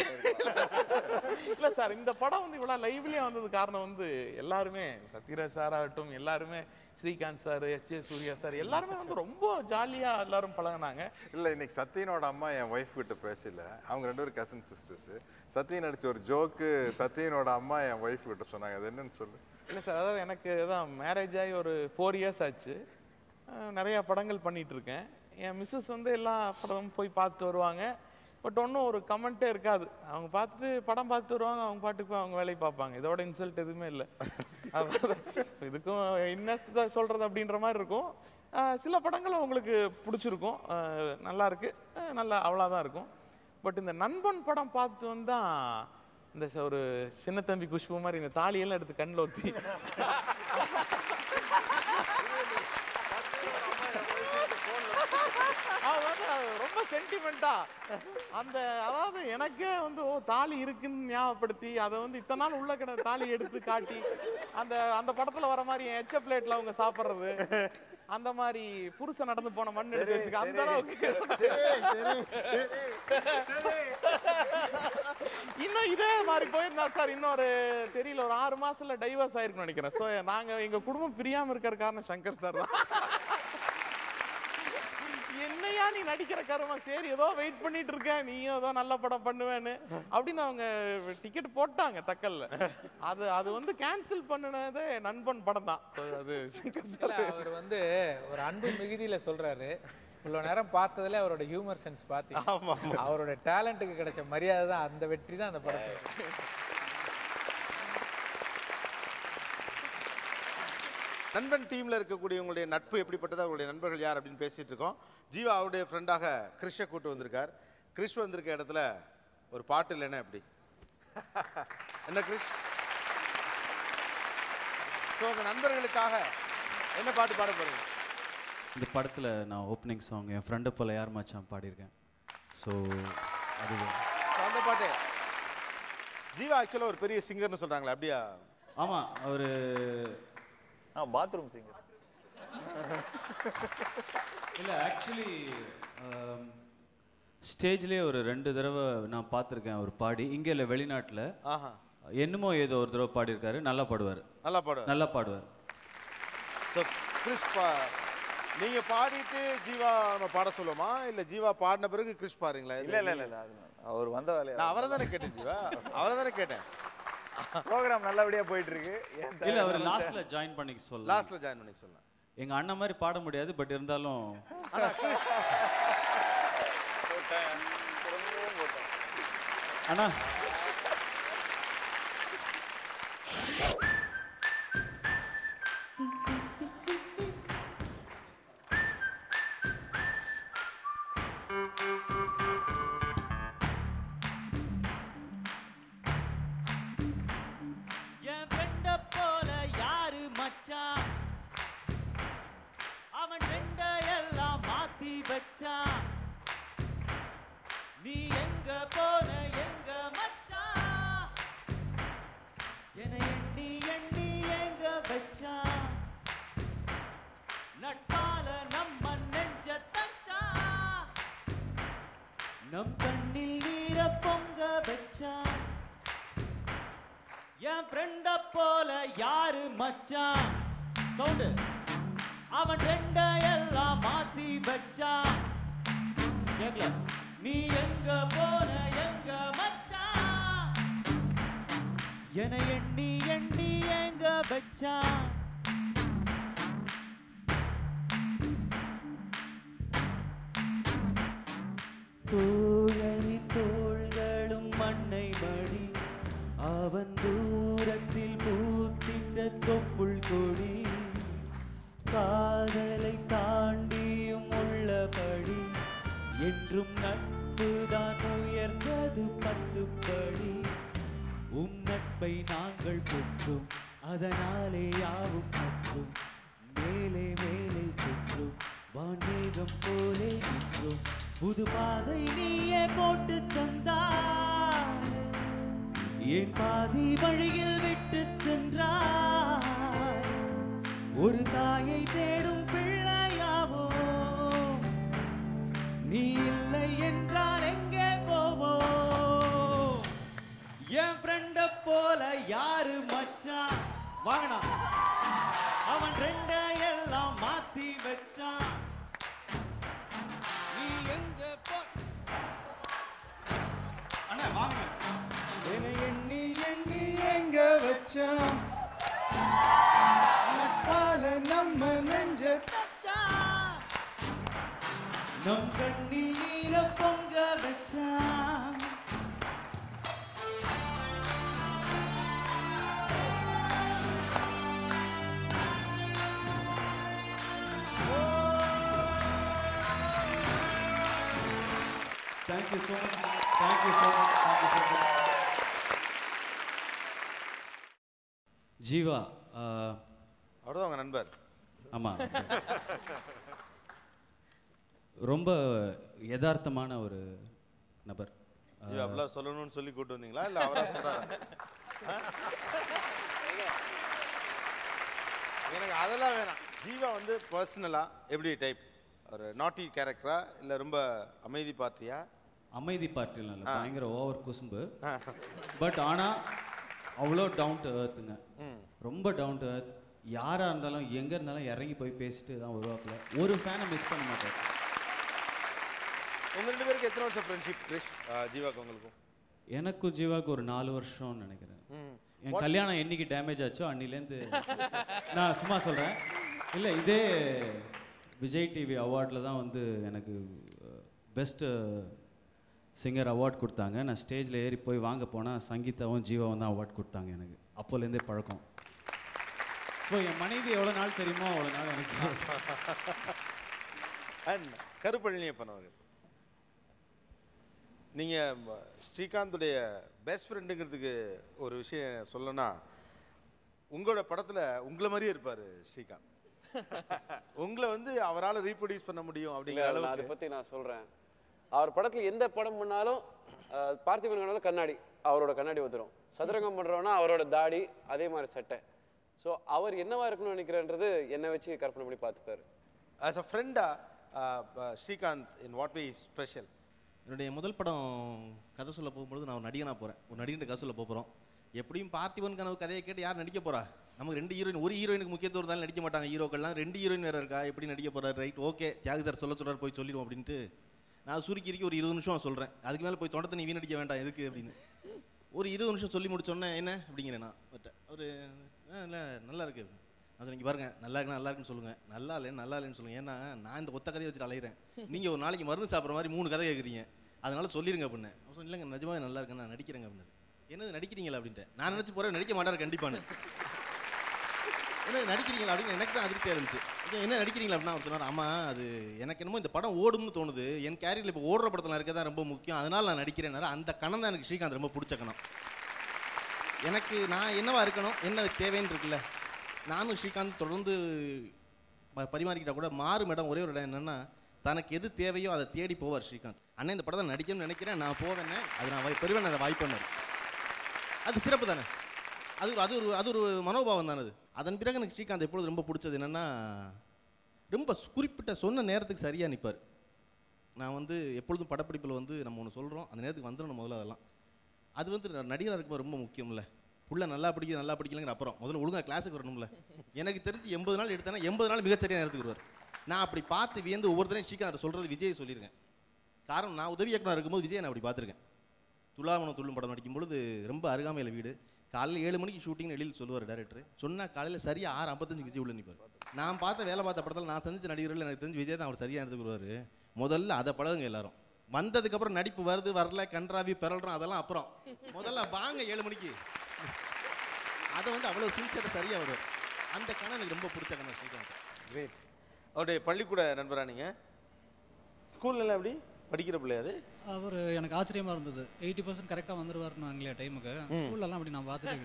இல்ல சார் இந்த படம் வந்து இவ்வளவு லைவ்லியா வந்தது காரணம் வந்து எல்லாருமே சத்யராஜ் சார் ஆகட்டும் எல்லாருமே Srikanth sir S J Surya sir எல்லாருமே வந்து ரொம்ப ஜாலியா எல்லாரும் பழகுனாங்க இல்லை இன்னைக்கு சத்யனோட அம்மா என் ஒய்ஃப் கிட்ட பேசல அவங்க ரெண்டு பேரும் கசன் சிஸ்டர்ஸ் சத்யன் நடிச்ச ஒரு ஜோக்கு சத்யனோட அம்மா என் ஒய்ஃப் கிட்ட சொன்னாங்க அது என்னன்னு சொல்லு இல்லை சார் அதாவது எனக்கு தான் மேரேஜ் ஆகி ஒரு ஃபோர் இயர்ஸ் ஆச்சு அஹ் நிறையா படங்கள் பண்ணிட்டு இருக்கேன் என் மிஸ்ஸஸ் வந்து எல்லா படமும் போய் பார்த்துட்டு வருவாங்க பட் ஒன்றும் ஒரு கமெண்ட்டே இருக்காது அவங்க பார்த்துட்டு படம் பார்த்துட்டு வருவாங்க அவங்க பாட்டுக்கு போய் அவங்க வேலையை பார்ப்பாங்க இதோட இன்சல்ட் எதுவுமே இல்லை இதுக்கும் என்ன சொல்கிறது அப்படின்ற மாதிரி இருக்கும் அஹ் சில படங்கள் அவங்களுக்கு பிடிச்சிருக்கும் அஹ் நல்லா இருக்கு அஹ் நல்லா அவ்வளோதான் இருக்கும் பட் இந்த நண்பன் படம் பார்த்துட்டு வந்தா இந்த ச- ஒரு சின்ன தம்பி குஷ்பு மாதிரி இந்த தாலியெல்லாம் எடுத்து கண்ணில் ஊற்றி ரொம்ப சென்டிமெண்டா அந்த அதாவது எனக்கே வந்து ஓ தாலி இருக்குன்னு ஞாபகப்படுத்தி அதை வந்து இத்தனை நாள் உள்ள கிடந்த தாலி எடுத்து காட்டி அந்த அந்த படத்துல வர மாதிரி எச்ச பிளேட்ல அவங்க சாப்பிடுறது அந்த மாதிரி புருஷன் நடந்து போன மண் எடுத்து வச்சுக்க அந்த அளவுக்கு இன்னும் இதே மாதிரி போயிருந்தா சார் இன்னொரு தெரியல ஒரு ஆறு மாசத்துல டைவர்ஸ் ஆயிருக்கும்னு நினைக்கிறேன் ஸோ நாங்க எங்க குடும்பம் பிரியாம இருக்கிற காரணம் சங்கர் சார் தான் என்னையா நீ நடிக்கிற கருமம் சரி ஏதோ வெயிட் பண்ணிட்டு இருக்க நீயும் ஏதோ நல்ல படம் பண்ணுவேன்னு அப்படின்னு அவங்க டிக்கெட் போட்டாங்க தக்கல்ல அது அது வந்து கேன்சல் பண்ணினதே நண்பன் படம் தான் So, அது சங்கர் இல்ல, சார் அவர் வந்து ஒரு அன்பு மிகுதியில சொல்றாரு இவ்வளவு நேரம் பார்த்ததுல அவரோட ஹியூமர் சென்ஸ் பார்த்து அவரோட டேலண்ட்டுக்கு கிடைச்ச மரியாதை தான் அந்த வெற்றி தான் அந்த படத்துக்கு நண்பன் டீம்ல இருக்கக்கூடிய உங்களுடைய நட்பு எப்படிப்பட்டது அவங்களுடைய நண்பர்கள் யார் அப்படின்னு பேசிட்டு இருக்கோம் ஜீவா அவருடைய ஃப்ரெண்டாக கிறிஷை கூட்டு வந்திருக்கார் கிறிஷ் வந்திருக்க இடத்துல ஒரு பாட்டு இல்லைன்னா எப்படி என்ன கிறிஷ் ஸோ உங்க நண்பர்களுக்காக என்ன பாட்டு பாட போறீங்க இந்த படத்தில் நான் ஓப்பனிங் சாங் என் ஃப்ரெண்டு போல யார் மச்சான் பாடியிருக்கேன் ஸோ அது So, அந்த பாட்டு ஜீவா ஆக்சுவலாக ஒரு பெரிய சிங்கர்னு சொல்றாங்களே அப்படியா ஆமாம் அவர் ஆ பாத்ரூம் சிங்கர் இல்லை ஆக்சுவலி ஸ்டேஜ்லேயே ஒரு ரெண்டு தடவை நான் பார்த்துருக்கேன் அவர் பாடி இங்கே இல்லை வெளிநாட்டில் ஆஹா என்னமோ ஏதோ ஒரு தடவை பாடியிருக்காரு நல்லா பாடுவார் நல்லா பாடுவார் நல்லா பாடுவார் ஸோ கிறிஷ் பா நீங்க பாடிட்டு ஜீவா நம்ம பாட சொல்லுமா இல்ல ஜீவா பாடின பிறகு கிறிஷ் பாருங்களா இல்ல இல்ல இல்ல இல்ல அது அவர் வந்த வேலையா நான் அவரை தானே கேட்டேன் ஜீவா அவரை தானே கேட்டேன் ப்ரோக்ராம் நல்லபடியா போயிட்டு இருக்கு ஏன் இல்லை அவர் தேவையில்லாம லாஸ்ட்டில் ஜாயின் பண்ணிக்க சொல்லலாம் லாஸ்ட்ல ஜாயின் பண்ணி சொல்லலாம் எங்கள் அண்ணன் மாதிரி பாட முடியாது பட் இருந்தாலும் ஆனா கிறிஷ் அண்ணா வச்சான் நீ எங்க போன எங்க மச்சான் என எண்ணி எண்ணி எங்க வச்சான் நட்பால நம்ம நெஞ்ச தச்சான் நம் கண்ணில் நீர பொங்க வச்சான் என் ஃப்ரெண்ட போல யாரு மச்சான் சவுண்டு அவன் ரெண்ட எல்லாம் மாத்தி வச்சான் கேக்கல நீ எங்க போன எங்க மச்சான் என எண்ணி எண்ணி எங்க வச்சான் தோழனின் தோள்களும் மண்ணை மடி அவன் தூரத்தில் பூத்திட்ட தொப்புள் கொடி காதலை தாண்டியும் உள்ளபடி என்றும் நட்புதான் உயர்ந்தது பத்து படி உம் நட்பை நாங்கள் பெற்றோம் அதனாலே யாவும் மற்றும் மேலே மேலே சென்றோம் வான்மேகம் போலே நின்றோம் புது பாதை நீயே போட்டு தந்தாய் என் பாதி வழியில் விட்டு சென்றாய் ஒரு தாயை தேடும் பிள்ளையாவோ நீ இல்லை என்றால் எங்கே போவோம் என் ஃப்ரெண்ட போல யாரு மச்சான் வாங்கடா அவன் ரெண்ட எல்லாம் மாத்தி வச்சான் நீ எங்க போ அண்ணா வாங்க என்னை எண்ணி எண்ணி எங்க வச்சான் நட்பால நம்ம நெஞ்ச தச்சான் நம் கண்ணீர பொங்க வச்சான் Thank you so much. Thank you so much. Thank you so much. Jeeva அவர்தான் உங்க நண்பர் ஆமாம் ரொம்ப யதார்த்தமான ஒரு நபர் ஜீவா அப்படிலாம் சொல்லணும்னு சொல்லி கூட்டு வந்தீங்களா இல்ல அவரா சொல்றாரா ஆ? எனக்கு அதெல்லாம் வேணாம் ஜீவா வந்து பர்சனலா எப்படி டைப் ஒரு நாட்டி கேரக்டரா இல்ல ரொம்ப அமைதி பார்ட்டியா அமைதி பார்ட்டிலாம் இல்லை ஆ. பயங்கர ஓவர் குசும்பு பட் ஆனால் அவ்வளோ டவுன் டு ஏர்த்துங்க ம். ரொம்ப டவுன் டு ஏர்த் யாராக இருந்தாலும் எங்கே இருந்தாலும் இறங்கி போய் பேசிட்டு தான் வருவாப்புல ஒரு ஃபேனை மிஸ் பண்ண மாட்டார் உங்க ரெண்டு பேருக்கு எத்தனை வருஷம் ஃப்ரெண்ட்ஷிப் கிரிஷ் ஆ, ஜீவாக்கு உங்களுக்கும் எனக்கும் ஜீவாக்கு ஒரு நாலு வருஷம்னு நினைக்கிறேன் ம். என் What- கல்யாணம் என்னைக்கு டேமேஜ் ஆச்சோ அன்னிலேருந்து நான் சும்மா சொல்கிறேன் இல்லை இதே விஜய் டிவி அவார்டில் தான் வந்து எனக்கு பெஸ்ட்டு சிங்கர் அவார்ட் கொடுத்தாங்க நான் ஸ்டேஜில் ஏறி போய் வாங்க போனால் சங்கீதாவும் ஜீவாவும் தான் அவார்ட் கொடுத்தாங்க எனக்கு அப்போலேருந்தே பழக்கம் ஸோ என் மனைவி எவ்வளோ நாள் தெரியுமோ அவ்வளோ நாள் எனக்கு அண்ட் கருப்பழனியப்பன் அவர்கள் நீங்க ம, ஸ்ரீகாந்துடைய பெஸ்ட் ஃப்ரெண்டுங்கிறதுக்கு ஒரு விஷயம் சொல்லணும்னா உங்களோட படத்துல உங்களை மாதிரியே இருப்பாரு ஸ்ரீகாந்த் உங்களை வந்து அவரால் ரீப்ரொடியூஸ் பண்ண முடியும் இல்ல, அப்படிங்கிற நான் அதை அளவுக்கு பத்தி நான் சொல்றேன் அவர் படத்துல எந்த படம் பண்ணாலும் அஹ், பார்த்திபன் கண்ணால கண்ணாடி அவரோட கண்ணாடி வந்துடும் சதுரங்கம் பண்றோம்னா அவரோட தாடி அதே மாதிரி சட்டை ஸோ அவர் என்னவா இருக்கணும்னு நினைக்கிறேன்றது என்னை வச்சு கற்பனை பண்ணி பார்த்துப்பாரு ஆஸ் அ ஃப்ரெண்டா Srikanth in what way is special என்னுடைய முதல் படம் கதை சொல்ல போகும்பொழுது நான் ஒரு நடிகனாக போகிறேன் ஒரு நடிகன் கதை சொல்ல போகிறோம் எப்படியும் பார்த்திபன் கனவு கதையை கேட்டு யார் நடிக்க போறா நமக்கு ரெண்டு ஹீரோயின் ஒரு ஹீரோயினுக்கு முக்கியத்துவம் இருந்தாலும் நடிக்க மாட்டாங்க ஹீரோக்கள்லாம் ரெண்டு ஹீரோயின் வேற இருக்கா எப்படி நடிக்க போறாரு ரைட் ஓகே தியாகு சார் சொல்ல சொல்றாரு போய் சொல்லிடுவோம் அப்படின்ட்டு நான் சுருக்கிரிக்கு ஒரு இருபது நிமிஷம் சொல்கிறேன் அதுக்கு மேலே போய் தொண்டத்தை நீ வீணடிக்க வேண்டாம் எதுக்கு அப்படின்னு ஒரு இருபது நிமிஷம் சொல்லி முடிச்சோன்னே என்ன அப்படிங்கிறேன் நான் அவர்ட்ட. ஒரு "ஆ, இல்லை நல்லா இருக்கு நான் சொன்னேன், "இங்க பாருங்க நல்லா இருக்கு நல்லா இருக்குன்னு சொல்லுங்க நல்லா இல்லைன்னு நல்லா இல்லைன்னு சொல்லுங்க ஏன்னா நான் இந்த ஒத்த கதையை வச்சுட்டு அலையிறேன் நீங்க ஒரு நாளைக்கு மருந்து சாப்பிட்ற மாதிரி மூணு கதை கேட்குறீங்க அதனால சொல்லிருங்க அப்படின்னு அவர் சொன்னேன், இல்லைங்க நிஜமாவே நல்லா இருக்கு நான் நடிக்கிறேங்க அப்படின்னு என்னது நடிக்கிறீங்களா அப்படின்ட்டு நான் நினச்சி போகிறேன் நடிக்க மாட்டாரு கண்டிப்பான்னு என்ன நடிக்கிறீங்களா அப்படின்னு எனக்கு தான் அதிர்ச்சியாக இருந்துச்சு "ஐயா, என்ன நடிக்கிறீங்களா அப்படின்னா அவர் சொன்னார் ஆமாம் அது எனக்கு என்னமோ இந்த படம் ஓடும்னு தோணுது என் கேரியரில் இப்போ ஓடுற படத்தில் இருக்க தான் ரொம்ப முக்கியம் அதனால நான் நடிக்கிறேன்னாரு அந்த கணம் தான் எனக்கு ஸ்ரீகாந்த் ரொம்ப பிடிச்ச கணம் எனக்கு நான் என்னவா இருக்கணும் என்ன தேவைன்னு இருக்குல்ல நானும் ஸ்ரீகாந்த் தொடர்ந்து ப- பரிமாறிக்கிட்டா கூட மாறும் இடம் ஒரே ஒரு இடம் என்னன்னா தனக்கு எது தேவையோ அதை தேடி போவார் ஸ்ரீகாந்த் அண்ணன் இந்த படத்தை நடிக்கணும்னு நினைக்கிறேன் நான் போவேன்னு அது நான் வாய்- பெறுவேன் அதை வாய்ப்பு அது சிறப்பு தானே அது ஒரு அது ஒரு அது ஒரு மனோபாவம் தானே அது அதன் பிறகு எனக்கு ஸ்ரீகாந்த் எப்பொழுது ரொம்ப பிடிச்சது என்னென்னா ரொம்ப குறிப்பிட்ட சொன்ன நேரத்துக்கு சரியாக நிற்பார் நான் வந்து எப்பொழுதும் படப்பிடிப்பில் வந்து நம்ம ஒன்று சொல்கிறோம் அந்த நேரத்துக்கு வந்துடணும் முதல்ல அதெல்லாம் அது வந்து நடிகராக இருக்கும்போது ரொம்ப முக்கியம்ல புள்ள நல்லா படிக்க நல்லா படிக்கலங்கிற அப்புறம் முதல்ல ஒழுங்கா கிளாஸுக்கு வரணும்ல எனக்கு தெரிஞ்சு எண்பது நாள் எடுத்தேன்னா எண்பது நாள் மிகச்சரியான நேரத்துக்கு வருவார் நான் அப்படி பார்த்து வியந்து ஒவ்வொருத்தரையும் ஸ்ரீகாந்த் சொல்கிறது விஜய் சொல்லியிருக்கேன் காரணம் நான் உதவி இயக்குனர் இருக்கும்போது விஜய் நான் அப்படி பார்த்துருக்கேன் துலாமணம் துள்ளும் படம் நடிக்கும் பொழுது ரொம்ப அருகாமையில் வீடு காலையில் ஏழு மணிக்கு ஷூட்டிங் வெளியில் சொல்லுவார் டேரக்டர் சொன்னால் காலையில் சரியா ஆறு ஐம்பத்தஞ்சு விஜய் உள்ள நிற்பார் நான் பார்த்த வேலை பார்த்த படத்தில் நான் சந்திச்ச நடிகர்கள் எனக்கு தெரிஞ்சு விஜய் தான் அவர் சரியாக எடுத்துக்கு வருவார் முதல்ல அதை பழகுங்க எல்லாரும் வந்ததுக்கப்புறம் நடிப்பு வருது வரல கன்றாவி பிறல்றோம் அதெல்லாம் அப்புறம் முதல்ல வாங்க ஏழு மணிக்கு அதை வந்து அவ்வளோ சின்சியர் சரியாக வரும் அந்த கணம் எனக்கு ரொம்ப பிடிச்ச கணம் ஸ்ரீகாந்த் கிரேட் அவருடைய பள்ளிக்கூட நண்பரா நீங்க ஸ்கூல்ல எப்படி படிக்கிற பிள்ளை அது அவர் எனக்கு ஆச்சரியமா இருந்தது எயிட்டி பர்சன்ட் கரெக்டாக வந்துருவாருன்னு டைமுக்கு ஸ்கூல்லலாம் அப்படி நான் பார்த்துட்டு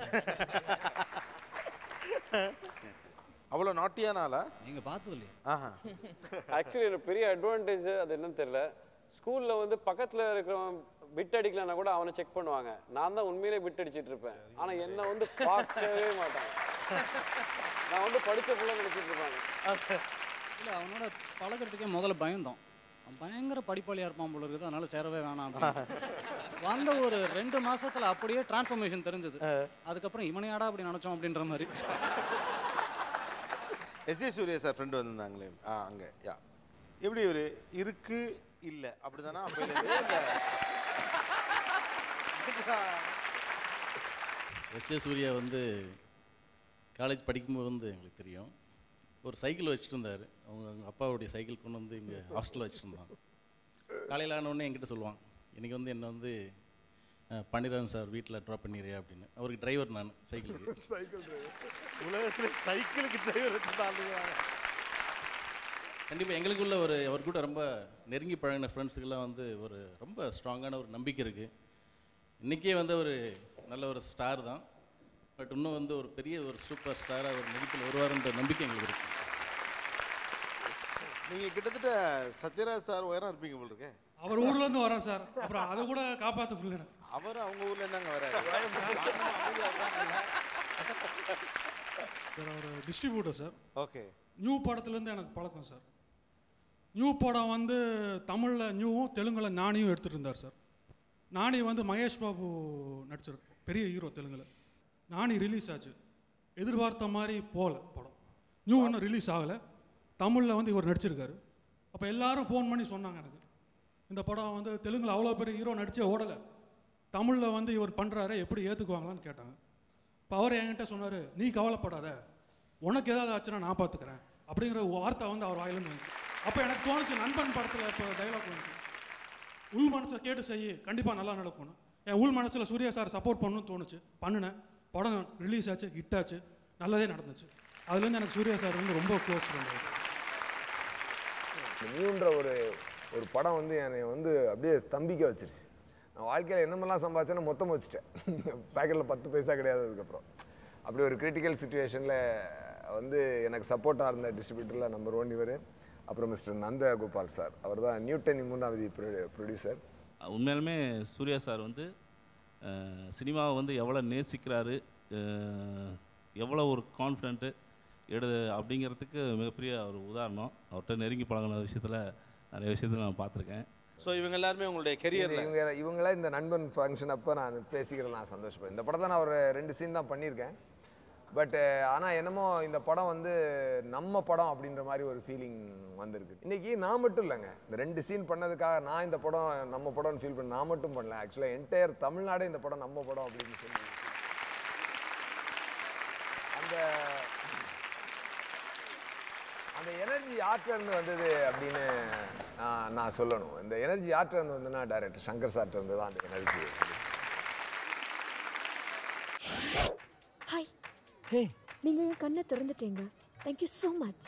அவ்வளோ நாட்டியான ஆளா நீங்கள் பார்த்தது இல்லையா ஆஹா ஆக்சுவலி எனக்கு பெரிய அட்வான்டேஜ் அது என்னன்னு தெரியல ஸ்கூல்ல வந்து பக்கத்துல இருக்கிறவன் பிட் அடிக்கலன்னா கூட அவனை செக் பண்ணுவாங்க நான் தான் உண்மையிலே பிட் அடிச்சிட்டு இருப்பேன் ஆனா என்ன வந்து பார்க்கவே மாட்டாங்க நான் வந்து படிச்ச பிள்ளை நினைச்சிட்டு இருப்பாங்க இல்லை அவனோட பழகிறதுக்கே முதல்ல பயந்தோம் அவன் பயங்கர படிப்பாளியாக இருப்பான் போல இருக்குது அதனால சேரவே வேணாம் அப்படின்னு. வந்த ஒரு ரெண்டு மாசத்துல அப்படியே டிரான்ஸ்ஃபர்மேஷன் தெரிஞ்சது அதுக்கப்புறம் இவனையாடா அப்படி நினைச்சோம் அப்படின்ற மாதிரி S A Surya sir friend வந்திருந்தாங்களே ஆ அங்கே யா எப்படி ஒரு இருக்கு இல்லை அப்படிதானா அப்பையிலேருந்தே இல்லை எஸ் ஏ சூர்யா வந்து காலேஜ் படிக்கும்போது வந்து எங்களுக்கு தெரியும் ஒரு சைக்கிள் வச்சுட்டு இருந்தார் அவங்க அவங்க அப்பாவுடைய சைக்கிள் கொண்டு வந்து இங்கே ஹாஸ்டலில் வச்சுருந்தான் காலையில் ஆனவுடனே என்கிட்ட சொல்லுவான் இன்னைக்கு வந்து என்னை வந்து அஹ், பன்னிரவன் சார் வீட்டில் ட்ராப் பண்ணிடுறியா அப்படின்னு அவருக்கு டிரைவர் நான் சைக்கிளுக்கு சைக்கிள் உலகத்தில் சைக்கிளுக்கு டிரைவர் வச்சுருந்தாங்க கண்டிப்பாக எங்களுக்குள்ள ஒரு அவர் கூட ரொம்ப நெருங்கி பழகின ஃப்ரெண்ட்ஸுக்கெல்லாம் வந்து ஒரு ரொம்ப ஸ்ட்ராங்கான ஒரு நம்பிக்கை இருக்குது இன்றைக்கே வந்து ஒரு நல்ல ஒரு ஸ்டார் தான் பட் இன்னும் வந்து ஒரு பெரிய ஒரு சூப்பர் ஸ்டாராக ஒரு நடிப்பில் வருவாருன்ற நம்பிக்கை எங்களுக்கு இருக்குது நீங்க கிட்டத்தட்ட சத்யராஜ் சார் உயரம் இருப்பீங்க போல இருக்கே அவர் ஊர்ல இருந்து வரேன் சார் அப்புறம் அதை கூட காப்பாற்ற முடியல எனக்கு அவர் அவங்க ஊர்ல இருந்தாங்க வராரு சார் அவர் டிஸ்ட்ரிபியூட்டர் சார் ஓகே நியூ படத்துலேருந்து எனக்கு பழக்கம் சார் நியூ படம் வந்து தமிழில் நியூவும் தெலுங்கில் நானியும் எடுத்துகிட்டு இருந்தார் சார் நானி வந்து மகேஷ் பாபு நடிச்சிருக்கு பெரிய ஹீரோ தெலுங்கில் நானி ரிலீஸ் ஆச்சு எதிர்பார்த்த மாதிரி போகல படம் நியூ இன்னும் ரிலீஸ் ஆகலை தமிழில் வந்து இவர் நடிச்சிருக்காரு அப்போ எல்லாரும் ஃபோன் பண்ணி சொன்னாங்க எனக்கு இந்த படம் வந்து தெலுங்கில் அவ்வளோ பெரிய ஹீரோ நடிச்சே ஓடலை தமிழில் வந்து இவர் பண்ணுறாரு எப்படி ஏற்றுக்குவாங்களான்னு கேட்டாங்க இப்போ அவர் என்கிட்ட சொன்னார் நீ கவலைப்படாத உனக்கு ஏதாவது ஆச்சுன்னா நான் பார்த்துக்கிறேன் அப்படிங்கிற வார்த்தை வந்து அவர் வாயிலிருந்து வந்துச்சு அப்போ எனக்கு தோணுச்சு நண்பன் படத்தில் இப்போ டைலாக் வந்துச்சு உள் மனசை கேட்டு செய்யி கண்டிப்பாக நல்லா நடக்கும்னு என் உள் மனசில் சூர்யா சார் சப்போர்ட் பண்ணணும்னு தோணுச்சு பண்ணினேன் படம் ரிலீஸ் ஆச்சு ஹிட் ஆச்சு நல்லதே நடந்துச்சு அதுலேருந்து எனக்கு சூர்யா சார் வந்து ரொம்ப க்ளோஸ் ஃப்ரெண்ட் நியூன்ற ஒரு ஒரு படம் வந்து என்னை வந்து அப்படியே ஸ்தம்பிக்க வச்சிருச்சு நான் வாழ்க்கையில் என்னமெல்லாம் சம்பாதிச்சேன்னு மொத்தம் வச்சுட்டேன் பேக்கெட்டில் பத்து பைசா கிடையாது அதுக்கப்புறம் அப்படி ஒரு கிரிட்டிக்கல் சுச்சுவேஷனில் வந்து எனக்கு சப்போர்ட்டாக இருந்த டிஸ்ட்ரிபியூட்டரில் நம்பர் ஒன் இவர் அப்புறம் மிஸ்டர் நந்த கோபால் சார் அவர் தான் நியூட்டன் மூணாவது ப்ரொடியூசர் உண்மையாலுமே சூர்யா சார் வந்து அஹ், சினிமாவை வந்து எவ்வளோ நேசிக்கிறாரு அஹ், எவ்வளோ ஒரு கான்ஃபிடென்ட்டு எடு அப்படிங்கிறதுக்கு மிகப்பெரிய ஒரு உதாரணம் அவர்கிட்ட நெருங்கி பழகின விஷயத்தில் நிறைய விஷயத்தில் நான் பார்த்துருக்கேன் ஸோ இவங்க எல்லாருமே உங்களுடைய கெரியரில் இவங்க இவங்களாம் இந்த நண்பன் ஃபங்க்ஷன் அப்போ நான் பேசிக்கிறேன் நான் சந்தோஷப்படுறேன் இந்த படத்தை நான் ஒரு ரெண்டு சீன் தான் பண்ணியிருக்கேன் பட் ஆனால் என்னமோ இந்த படம் வந்து நம்ம படம் அப்படின்ற மாதிரி ஒரு ஃபீலிங் வந்திருக்கு இன்னைக்கு நான் மட்டும் இல்லைங்க இந்த ரெண்டு சீன் பண்ணதுக்காக நான் இந்த படம் நம்ம படம்னு ஃபீல் பண்ண நான் மட்டும் பண்ணல ஆக்சுவலாக என்டையர் தமிழ்நாடே இந்த படம் நம்ம படம் அப்படின்னு சொல்லி அந்த அந்த எனர்ஜி இருந்து வந்தது அப்படின்னு நான் நான் சொல்லணும் இந்த எனர்ஜி இருந்து வந்ததுன்னா டைரக்டர் சங்கர் சார்ட்ட இருந்து தான் அந்த எனர்ஜி ஹாய் நீங்க என் கண்ணை திறந்துட்டீங்க தேங்க்யூ ஸோ மச்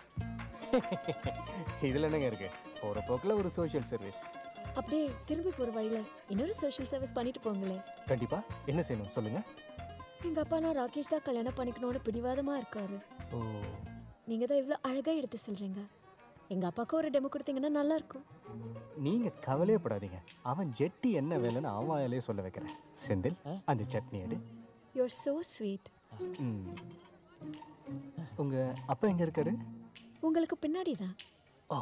இதில் என்னங்க இருக்கு போகிற போக்கில் ஒரு சோஷியல் சர்வீஸ் அப்படியே திரும்பி போற வழியில இன்னொரு சோஷியல் சர்வீஸ் பண்ணிட்டு போங்களேன் கண்டிப்பா என்ன செய்யணும் சொல்லுங்க எங்க அப்பா நான் ராகேஷ் தான் கல்யாணம் பண்ணிக்கணும்னு பிடிவாதமா இருக்காரு ஓ நீங்க தான் இவ்வளோ அழகா எடுத்து சொல்றீங்க எங்க அப்பாவுக்கு ஒரு டெமோ கொடுத்தீங்கன்னா நல்லா இருக்கும் நீங்க கவலையே படாதீங்க அவன் ஜெட்டி என்ன வேலைன்னு அவன் வாயாலே சொல்ல வைக்கிறேன் செந்தில் அந்த சட்னி எடு யூஆர் so ஸ்வீட் ம். உங்க அப்பா எங்க இருக்காரு உங்களுக்கு பின்னாடி தான் ஓ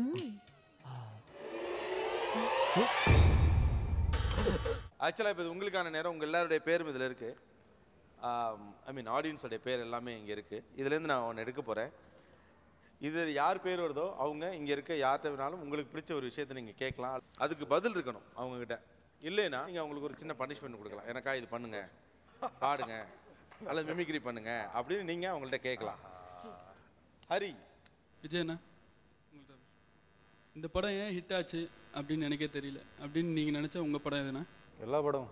ஆக்சுவலாக இப்போ இது உங்களுக்கான நேரம் உங்கள் எல்லாருடைய பேரும் இதில் இருக்குது ஐ மீன் ஆடியன்ஸோடைய பேர் எல்லாமே இங்கே இருக்குது இதுலேருந்து நான் ஒன்று எடுக்க போகிறேன் இது யார் பேர் வருதோ அவங்க இங்கே இருக்க யார்கிட்ட வேணாலும் உங்களுக்கு பிடிச்ச ஒரு விஷயத்தை நீங்கள் கேட்கலாம் அதுக்கு பதில் இருக்கணும் அவங்கக்கிட்ட இல்லைன்னா நீங்கள் அவங்களுக்கு ஒரு சின்ன பனிஷ்மெண்ட் கொடுக்கலாம் எனக்கா இது பண்ணுங்க பாடுங்க அல்லது மிமிக்ரி பண்ணுங்க அப்படின்னு நீங்கள் அவங்கள்ட்ட கேட்கலாம் ஹரி விஜயண்ணா உங்கள்ட்ட இந்த படம் ஏன் ஹிட் ஆச்சு அப்படின்னு எனக்கே தெரியல அப்படின்னு நீங்கள் நினச்சா உங்கள் படம் எதுனா எல்லா படம்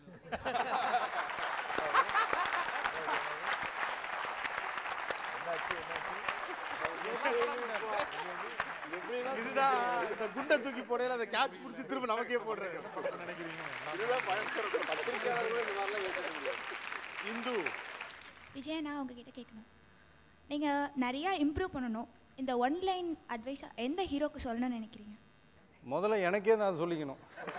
இதுதான் இந்த குண்டை தூக்கி போடையில அந்த கேட்ச் பிடிச்சி திரும்ப நமக்கே போடுறது இதுதான் இந்து விஜய் நான் உங்ககிட்ட கேட்கணும் நீங்கள் நிறையா இம்ப்ரூவ் பண்ணணும் இந்த ஒன் லைன் அட்வைஸ் எந்த ஹீரோக்கு சொல்லணும்னு நினைக்கிறீங்க முதல்ல எனக்கே நான் சொல்லிக்கணும்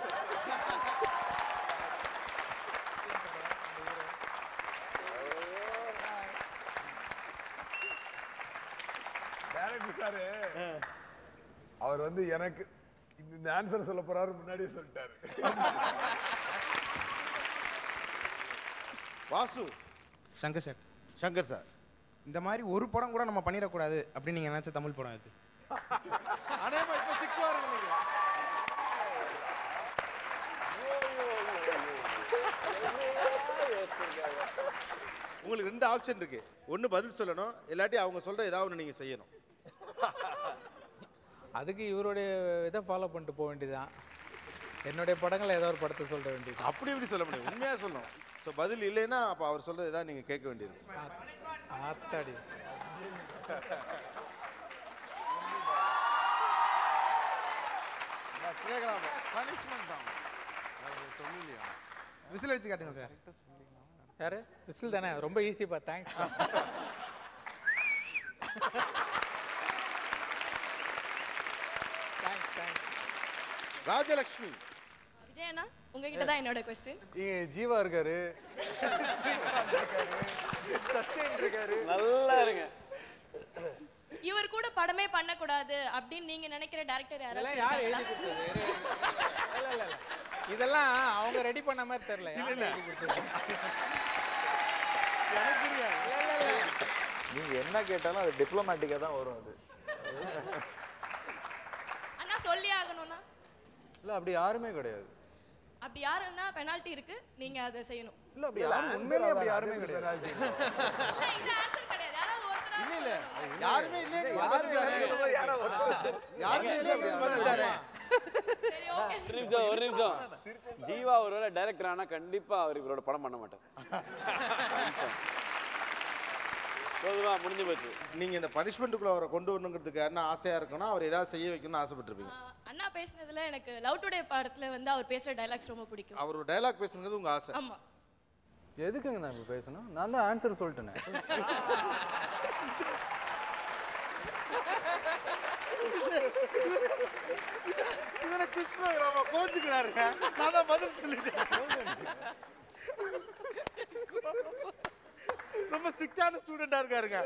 டேரக்டர் சாரு அவர் வந்து எனக்கு இந்த- இந்த ஆன்சர் சொல்ல போறாரு முன்னாடியே சொல்லிட்டாரு வாசு சங்கர் சார் சங்கர் சார் இந்த மாதிரி ஒரு படம் கூட நம்ம பண்ணிடக்கூடாது அப்படின்னு நீங்கள் நினச்ச தமிழ் படம் இது அனேமா இப்போ சிக்குவாருங்க நீங்க உங்களுக்கு ரெண்டு ஆப்ஷன் இருக்கு ஒன்று பதில் சொல்லணும் இல்லாட்டி அவங்க சொல்ற ஏதாவது ஒன்று நீங்கள் செய்யணும் அதுக்கு இவருடைய இதை ஃபாலோ பண்ணிட்டு போக வேண்டியதுதான் என்னுடைய படங்களை ஏதோ ஒரு படத்தை சொல்ல வேண்டியது அப்படி எப்படி சொல்ல முடியும் உண்மையாக சொல்லணும் ஸோ பதில் இல்லைன்னா அப்போ அவர் சொல்றது ஏதாவது நீங்கள் கேட்க வேண்டியது ஆத்தாடி கேட்கலாம் பனிஷ்மெண்ட் தான் விசில் அடிச்சு காட்டுங்க சார் யாரு விசில் தானே ரொம்ப ஈஸிப்பா தேங்க்ஸ் தேங்க்ஸ் தேங்க்ஸ் ராஜலக்ஷ்மி விஜயண்ணா உங்ககிட்ட தான் என்னோட கொஸ்டின் இங்க ஜீவா இருக்காரு சத்யன் இருக்காரு நல்லா இருங்க இவர் கூட படமே பண்ணக்கூடாது அப்படின்னு நீங்க நினைக்கிற டேரக்டர் இதெல்லாம் யாராச்சும் யார் எழுதி இருக்காங்களா? கொடுத்தது இல்ல இல்ல இல்ல இதெல்லாம் அவங்க ரெடி பண்ண மாதிரி தெரியல யார் எழுதி கொடுத்தது? நீங்க என்ன கேட்டாலும் அது டிப்ளமேட்டிக்கா தான் வரும் அது அண்ணா சொல்லி ஆகணும்னா இல்ல அப்படி யாருமே கிடையாது அப்படி யாருன்னா பெனால்ட்டி இருக்கு நீங்க அதை செய்யணும் இல்ல அப்படி யாரும் உண்மையிலேயே அப்படி யாருமே கிடையாது இது ஆன்சர் கிடையாது யாராவது ஒருத்தர் இல்ல இல்ல யாருமே இல்லையே பதில் தானே யாருமே இல்லையே பதில் தானே ஒரு நிமிஷம் ஒரு நிமிஷம் ஜீவா ஒருவேளை டைரக்டர் ஆனா கண்டிப்பா அவர் இவரோட படம் பண்ண மாட்டார் போதுமா முடிஞ்சு போச்சு நீங்க இந்த பனிஷ்மெண்ட்டுக்குள்ள அவரை கொண்டு வரணுங்கிறதுக்கு என்ன ஆசையா இருக்குன்னா அவர் ஏதாவது செய்ய வைக்கணும்னு ஆசைப்பட்டிருப்பீங்க அண்ணா பேசுனதுல எனக்கு லவ் டுடே படத்துல வந்து அவர் பேசுற டைலாக்ஸ் ரொம்ப பிடிக்கும் அவர் ஒரு டைலாக் பேசுனது உங்க ஆசை ஆமா எதுக்குங்க நான் இப்போ பேசணும் நான் தான் ஆன்சர் சொல்லிட்டேனே இதுல குவிஸ் ப்ரோகிராம கோச்சுக்கிறாருங்க நான் தான் பதில் சொல்லிட்டேன் ரொம்ப ஸ்ட்ரிக்டான ஸ்டூடெண்டா இருக்காருங்க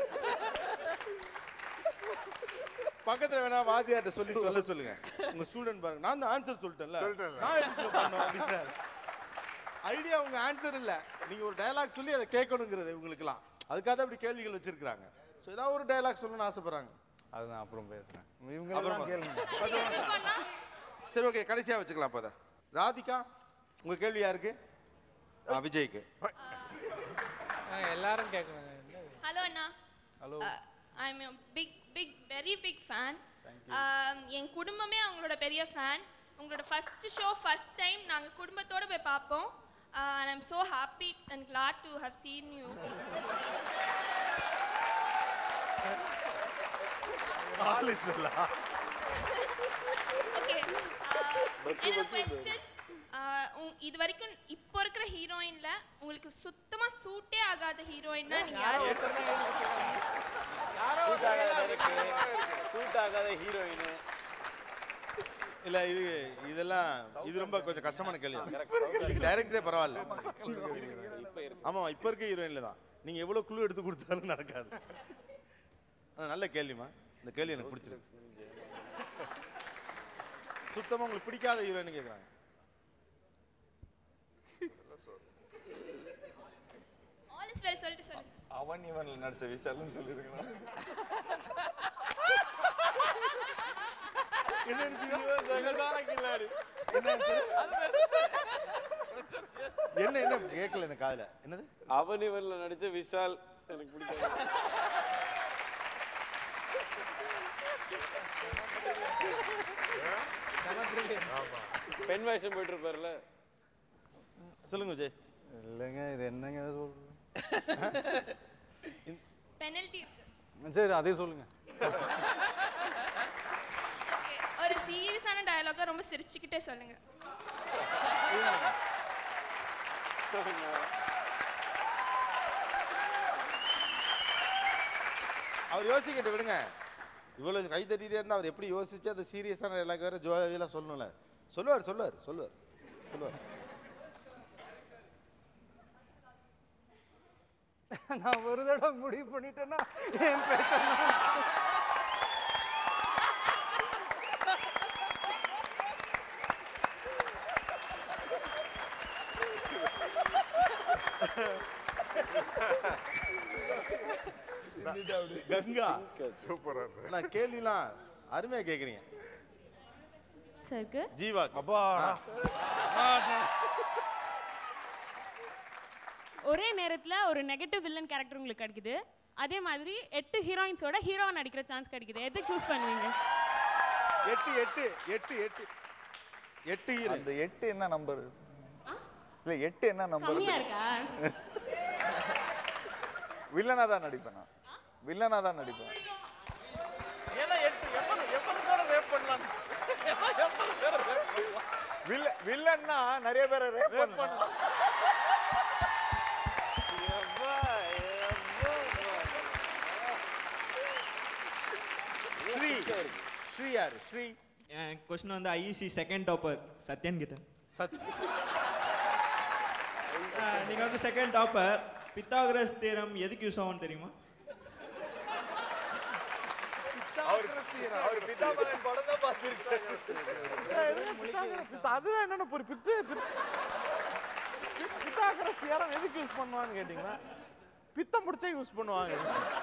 பக்கத்துல வேணா வாத்தியார்ட்ட சொல்லி சொல்ல சொல்லுங்க உங்க ஸ்டூடெண்ட் பாருங்க நான் தான் ஆன்சர் சொல்லிட்டேன்ல நான் எதுக்கு பண்ணோம் அப்படின்னாரு ஐடியா உங்க ஆன்சர் இல்ல நீங்க ஒரு டயலாக் சொல்லி அதை கேட்கணுங்கிறது உங்களுக்குலாம் அதுக்காக தான் இப்படி கேள்விகள் வச்சிருக்காங்க ஸோ ஏதாவது ஒரு டயலாக் சொல்லணும்னு ஆசைப்படுறாங்க அது நான் அப்புறம் பேசுறேன் அப்புறமா. இவங்க கேளுங்க சரி ஓகே கடைசியா வச்சுக்கலாம் அப்போ ராதிகா உங்க கேள்வி யாருக்கு ஆ, விஜய்க்கு எல்லாரும் கேட்கணும் ஹலோ அண்ணா hello I am big big very big fan என் குடும்பமே அவங்களோட பெரிய ஃபேன் உங்களோட ஃபர்ஸ்ட் ஷோ ஃபர்ஸ்ட் டைம் நாங்கள் குடும்பத்தோட போய் பார்ப்போம் and I'm so happy and glad to have seen you ஆளு சொல்லா ஓகே என்னோட கொஸ்டின் இது வரைக்கும் இப்போ இருக்கிற ஹீரோயின்ல உங்களுக்கு சுத்தமா சூட்டே ஆகாத ஹீரோயின்னா நீங்க யாரு யாரோ ஒருத்தர் செட் ஆகாத ஹீரோயின் இல்ல இது இதெல்லாம் இது ரொம்ப கொஞ்சம் கஷ்டமான கேள்வி டைரக்டரே பரவாயில்ல ஆமா இப்ப இருக்க ஹீரோயின்ல தான் நீங்க எவ்வளவு குழு எடுத்து கொடுத்தாலும் நடக்காது ஆனா, நல்ல கேள்விமா இந்த கேள்வி எனக்கு பிடிச்சிருக்கு சுத்தமா உங்களுக்கு பிடிக்காத ஹீரோயின் கேக்குறாங்க ஆல் இஸ் வெல் சொல்லிட்டு சொல்லு அவன் இவன்ல நடிச்ச விஷால்னு சொல்லிருக்கணும் என்ன கில்லாடி என்ன என்ன கேட்கல எனக்கு காதுல என்னது அவன் இவன்ல நடிச்ச விஷால் எனக்கு பிடிக்காது பெண் வேஷம் போயிட்டு இருப்பார்ல சொல்லுங்க விஜய் இல்லைங்க இது என்னங்க சொல்றது பெனல்டி இருக்கு சரி அதே சொல்லுங்க Okay, ஒரு சீரியஸான டயலாக ரொம்ப சிரிச்சுக்கிட்டே சொல்லுங்க அவர் யோசிக்கிட்டு விடுங்க இவ்வளவு கை தட்டிட்டே இருந்தா அவர் எப்படி யோசிச்சு அந்த சீரியஸான எல்லா வேற ஜோவியெல்லாம் சொல்லணும்ல சொல்லுவார் சொல்லுவார் சொல்லுவார் சொல்லுவார் நான் ஒரு தடவை முடிவு பண்ணிட்டேன்னா என் பேச்ச கங்கா சூப்பரா நான் கேள்விலாம் அருமையா கேக்குறீங்க சருக்கு ஜீவா அப்பா ஒரே நேரத்துல ஒரு நெகட்டிவ் வில்லன் கேரக்டர் உங்களுக்கு கிடைக்குது அதே மாதிரி எட்டு ஹீரோயின்ஸோட ஹீரோவா நடிக்கிற சான்ஸ் கிடைக்குது எதை சூஸ் பண்ணுவீங்க எட்டு எட்டு எட்டு எட்டு எட்டு ஹீரோ அந்த எட்டு என்ன நம்பர் இல்ல எட்டு என்ன நம்பர் கம்மியா இருக்கா வில்லனா தான் நடிப்பேன் நான் வில்லனா தான் நடிப்பேன் ஏன்னா எட்டு எண்பது எண்பது பேரை ரேப் பண்ணலாம் எண்பது பேரை ரேப் பண்ணலாம் வில்ல வில்லன்னா நிறைய பேரை ரேப் பண்ணலாம் ஸ்ரீ ஸ்ரீ யாரு ஸ்ரீ என் கொஸ்டின் வந்து ஐஇசி செகண்ட் டாப்பர் சத்யன் கிட்ட சத் நீங்கள் வந்து செகண்ட் டாப்பர் பித்தாகரஸ் தேரம் எதுக்கு யூஸ் ஆகும்னு தெரியுமா அவர் அவர் பிதாமகன் படம் தான் பார்த்திருக்காரு அதுதான் என்னென்ன ஒரு பித்து பித்தாகரஸ் யாரும் எதுக்கு யூஸ் பண்ணுவான்னு கேட்டிங்கன்னா பித்தம் பிடிச்சா யூஸ் பண்ணுவாங்க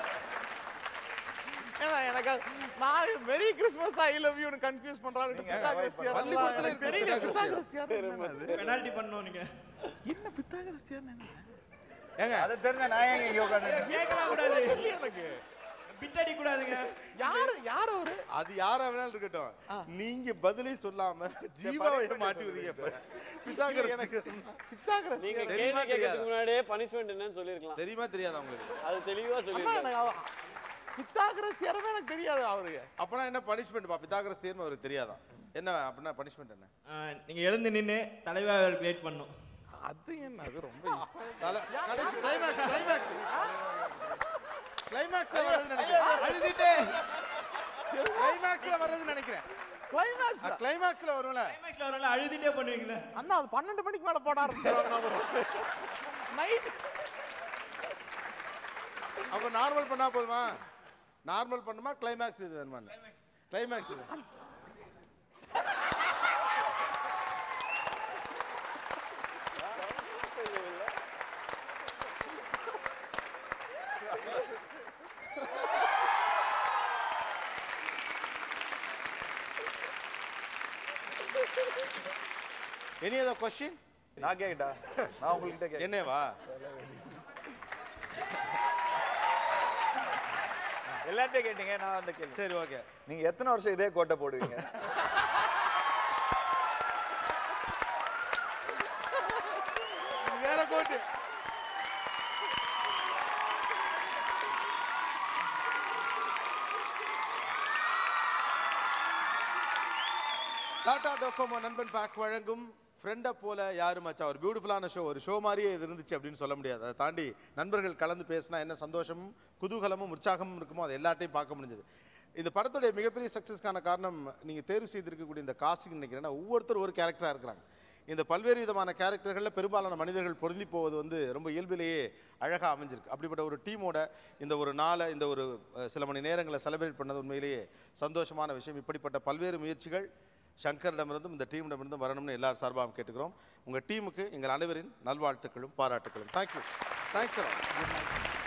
ஏன்னா எனக்கு நான் மெரி கிறிஸ்மஸ் ஐ லவ் யூன்னு கன்ஃபியூஸ் பண்றாங்க பள்ளிக்கூடத்துல இருக்கிற தெரியல பித்தாகரஸ் பித்தாகரஸ் பெனால்டி பண்ணோம் நீங்க என்ன பித்தாகரஸ் என்ன ஏங்க அதை தெரிஞ்ச நான் ஏங்க இங்க உட்காந்து கேட்கலாம் கூடாது எனக்கு பிட்டடி கூடாதுங்க யாரு யார் அவரு அது யாரா வேணாலும் இருக்கட்டும் நீங்க பதிலே சொல்லாம ஜீவாவை மாட்டி விடுறீங்க இப்ப பித்தாகரஸ் பித்தாகரஸ் நீங்க தெரியுமா கேள்வி கேட்கறதுக்கு தெரியாதா? முன்னாடியே பனிஷ்மெண்ட் என்னன்னு சொல்லிருக்கலாம் தெரியுமா தெரியாதா உங்களுக்கு அது தெளிவா அம்மா, சொல்லிருக்கலாம் எனக்கு அவ- பித்தாகரஸ் யாருமே எனக்கு தெரியாது அவருக்கு அப்பனா என்ன பனிஷ்மெண்ட் பா பித்தாகரஸ் தேர்வு அவருக்கு தெரியாதா என்ன அப்படின்னா பனிஷ்மெண்ட் என்ன நீங்கள் எழுந்து நின்று தலைவா கிரியேட் பண்ணும் அது என்ன அது ரொம்ப தல கடைசி கிளைமேக்ஸ் கிளைமேக்ஸ் கிளைமேக்ஸ்ல வர்றது நினைக்கிறேன் அழுதுட்டு கிளைமேக்ஸ்ல வர்றது நினைக்கிறேன் கிளைமேக்ஸ் கிளைமேக்ஸ்ல வரும்ல கிளைமேக்ஸ்ல வரல அழுதுட்டே பண்ணுவீங்களே அண்ணா அது பன்னெண்டு மணிக்கு மேல போட ஆரம்பிச்சிருவாங்க நைட் அப்ப நார்மல் பண்ணா போதுமா நார்மல் பண்ணுமா கிளைமேக்ஸ் இது வேணுமா கிளைமேக்ஸ் இது எனி அதர் கொஸ்டின் நான் கேட்டா நான் உங்ககிட்ட கேட்டேன் என்னவா எல்லார்ட்டையும் கேட்டீங்க நான் அந்த கேள்வி சரி ஓகே நீங்க எத்தனை வருஷம் இதே கோட்டை போடுவீங்க வேற கோட்டு டாடா டோகோமோ நண்பன் பேக் வழங்கும் ஃப்ரெண்டை போல யாரு மச்சா ஒரு பியூட்டிஃபுல்லான ஷோ ஒரு ஷோ மாதிரியே இது இருந்துச்சு அப்படின்னு சொல்ல முடியாது அதை தாண்டி நண்பர்கள் கலந்து பேசினா என்ன சந்தோஷமும் குதூகலமும் உற்சாகமும் இருக்குமோ அதை எல்லாத்தையும் பார்க்க முடிஞ்சது இந்த படத்துடைய மிகப்பெரிய சக்ஸஸ்க்கான காரணம் நீங்கள் தேர்வு செய்திருக்கக்கூடிய இந்த காஸ்டிங் நினைக்கிறேன்னா ஒவ்வொருத்தரும் ஒரு கேரக்டராக இருக்கிறாங்க இந்த பல்வேறு விதமான கேரக்டர்களில் பெரும்பாலான மனிதர்கள் பொருந்தி போவது வந்து ரொம்ப இயல்பிலேயே அழகாக அமைஞ்சிருக்கு அப்படிப்பட்ட ஒரு டீமோட இந்த ஒரு நாளை இந்த ஒரு அஹ், சில மணி நேரங்களை செலிப்ரேட் பண்ணது உண்மையிலேயே சந்தோஷமான விஷயம் இப்படிப்பட்ட பல்வேறு முயற்சிகள் சங்கரிடமிருந்தும் இந்த டீமிடமிருந்தும் வரணும்னு எல்லார் சார்பாகவும் கேட்டுக்கிறோம் உங்கள் டீமுக்கு எங்கள் அனைவரின் நல்வாழ்த்துக்களும் பாராட்டுக்களும் தேங்க்யூ தேங்க்ஸ் குட் நைட்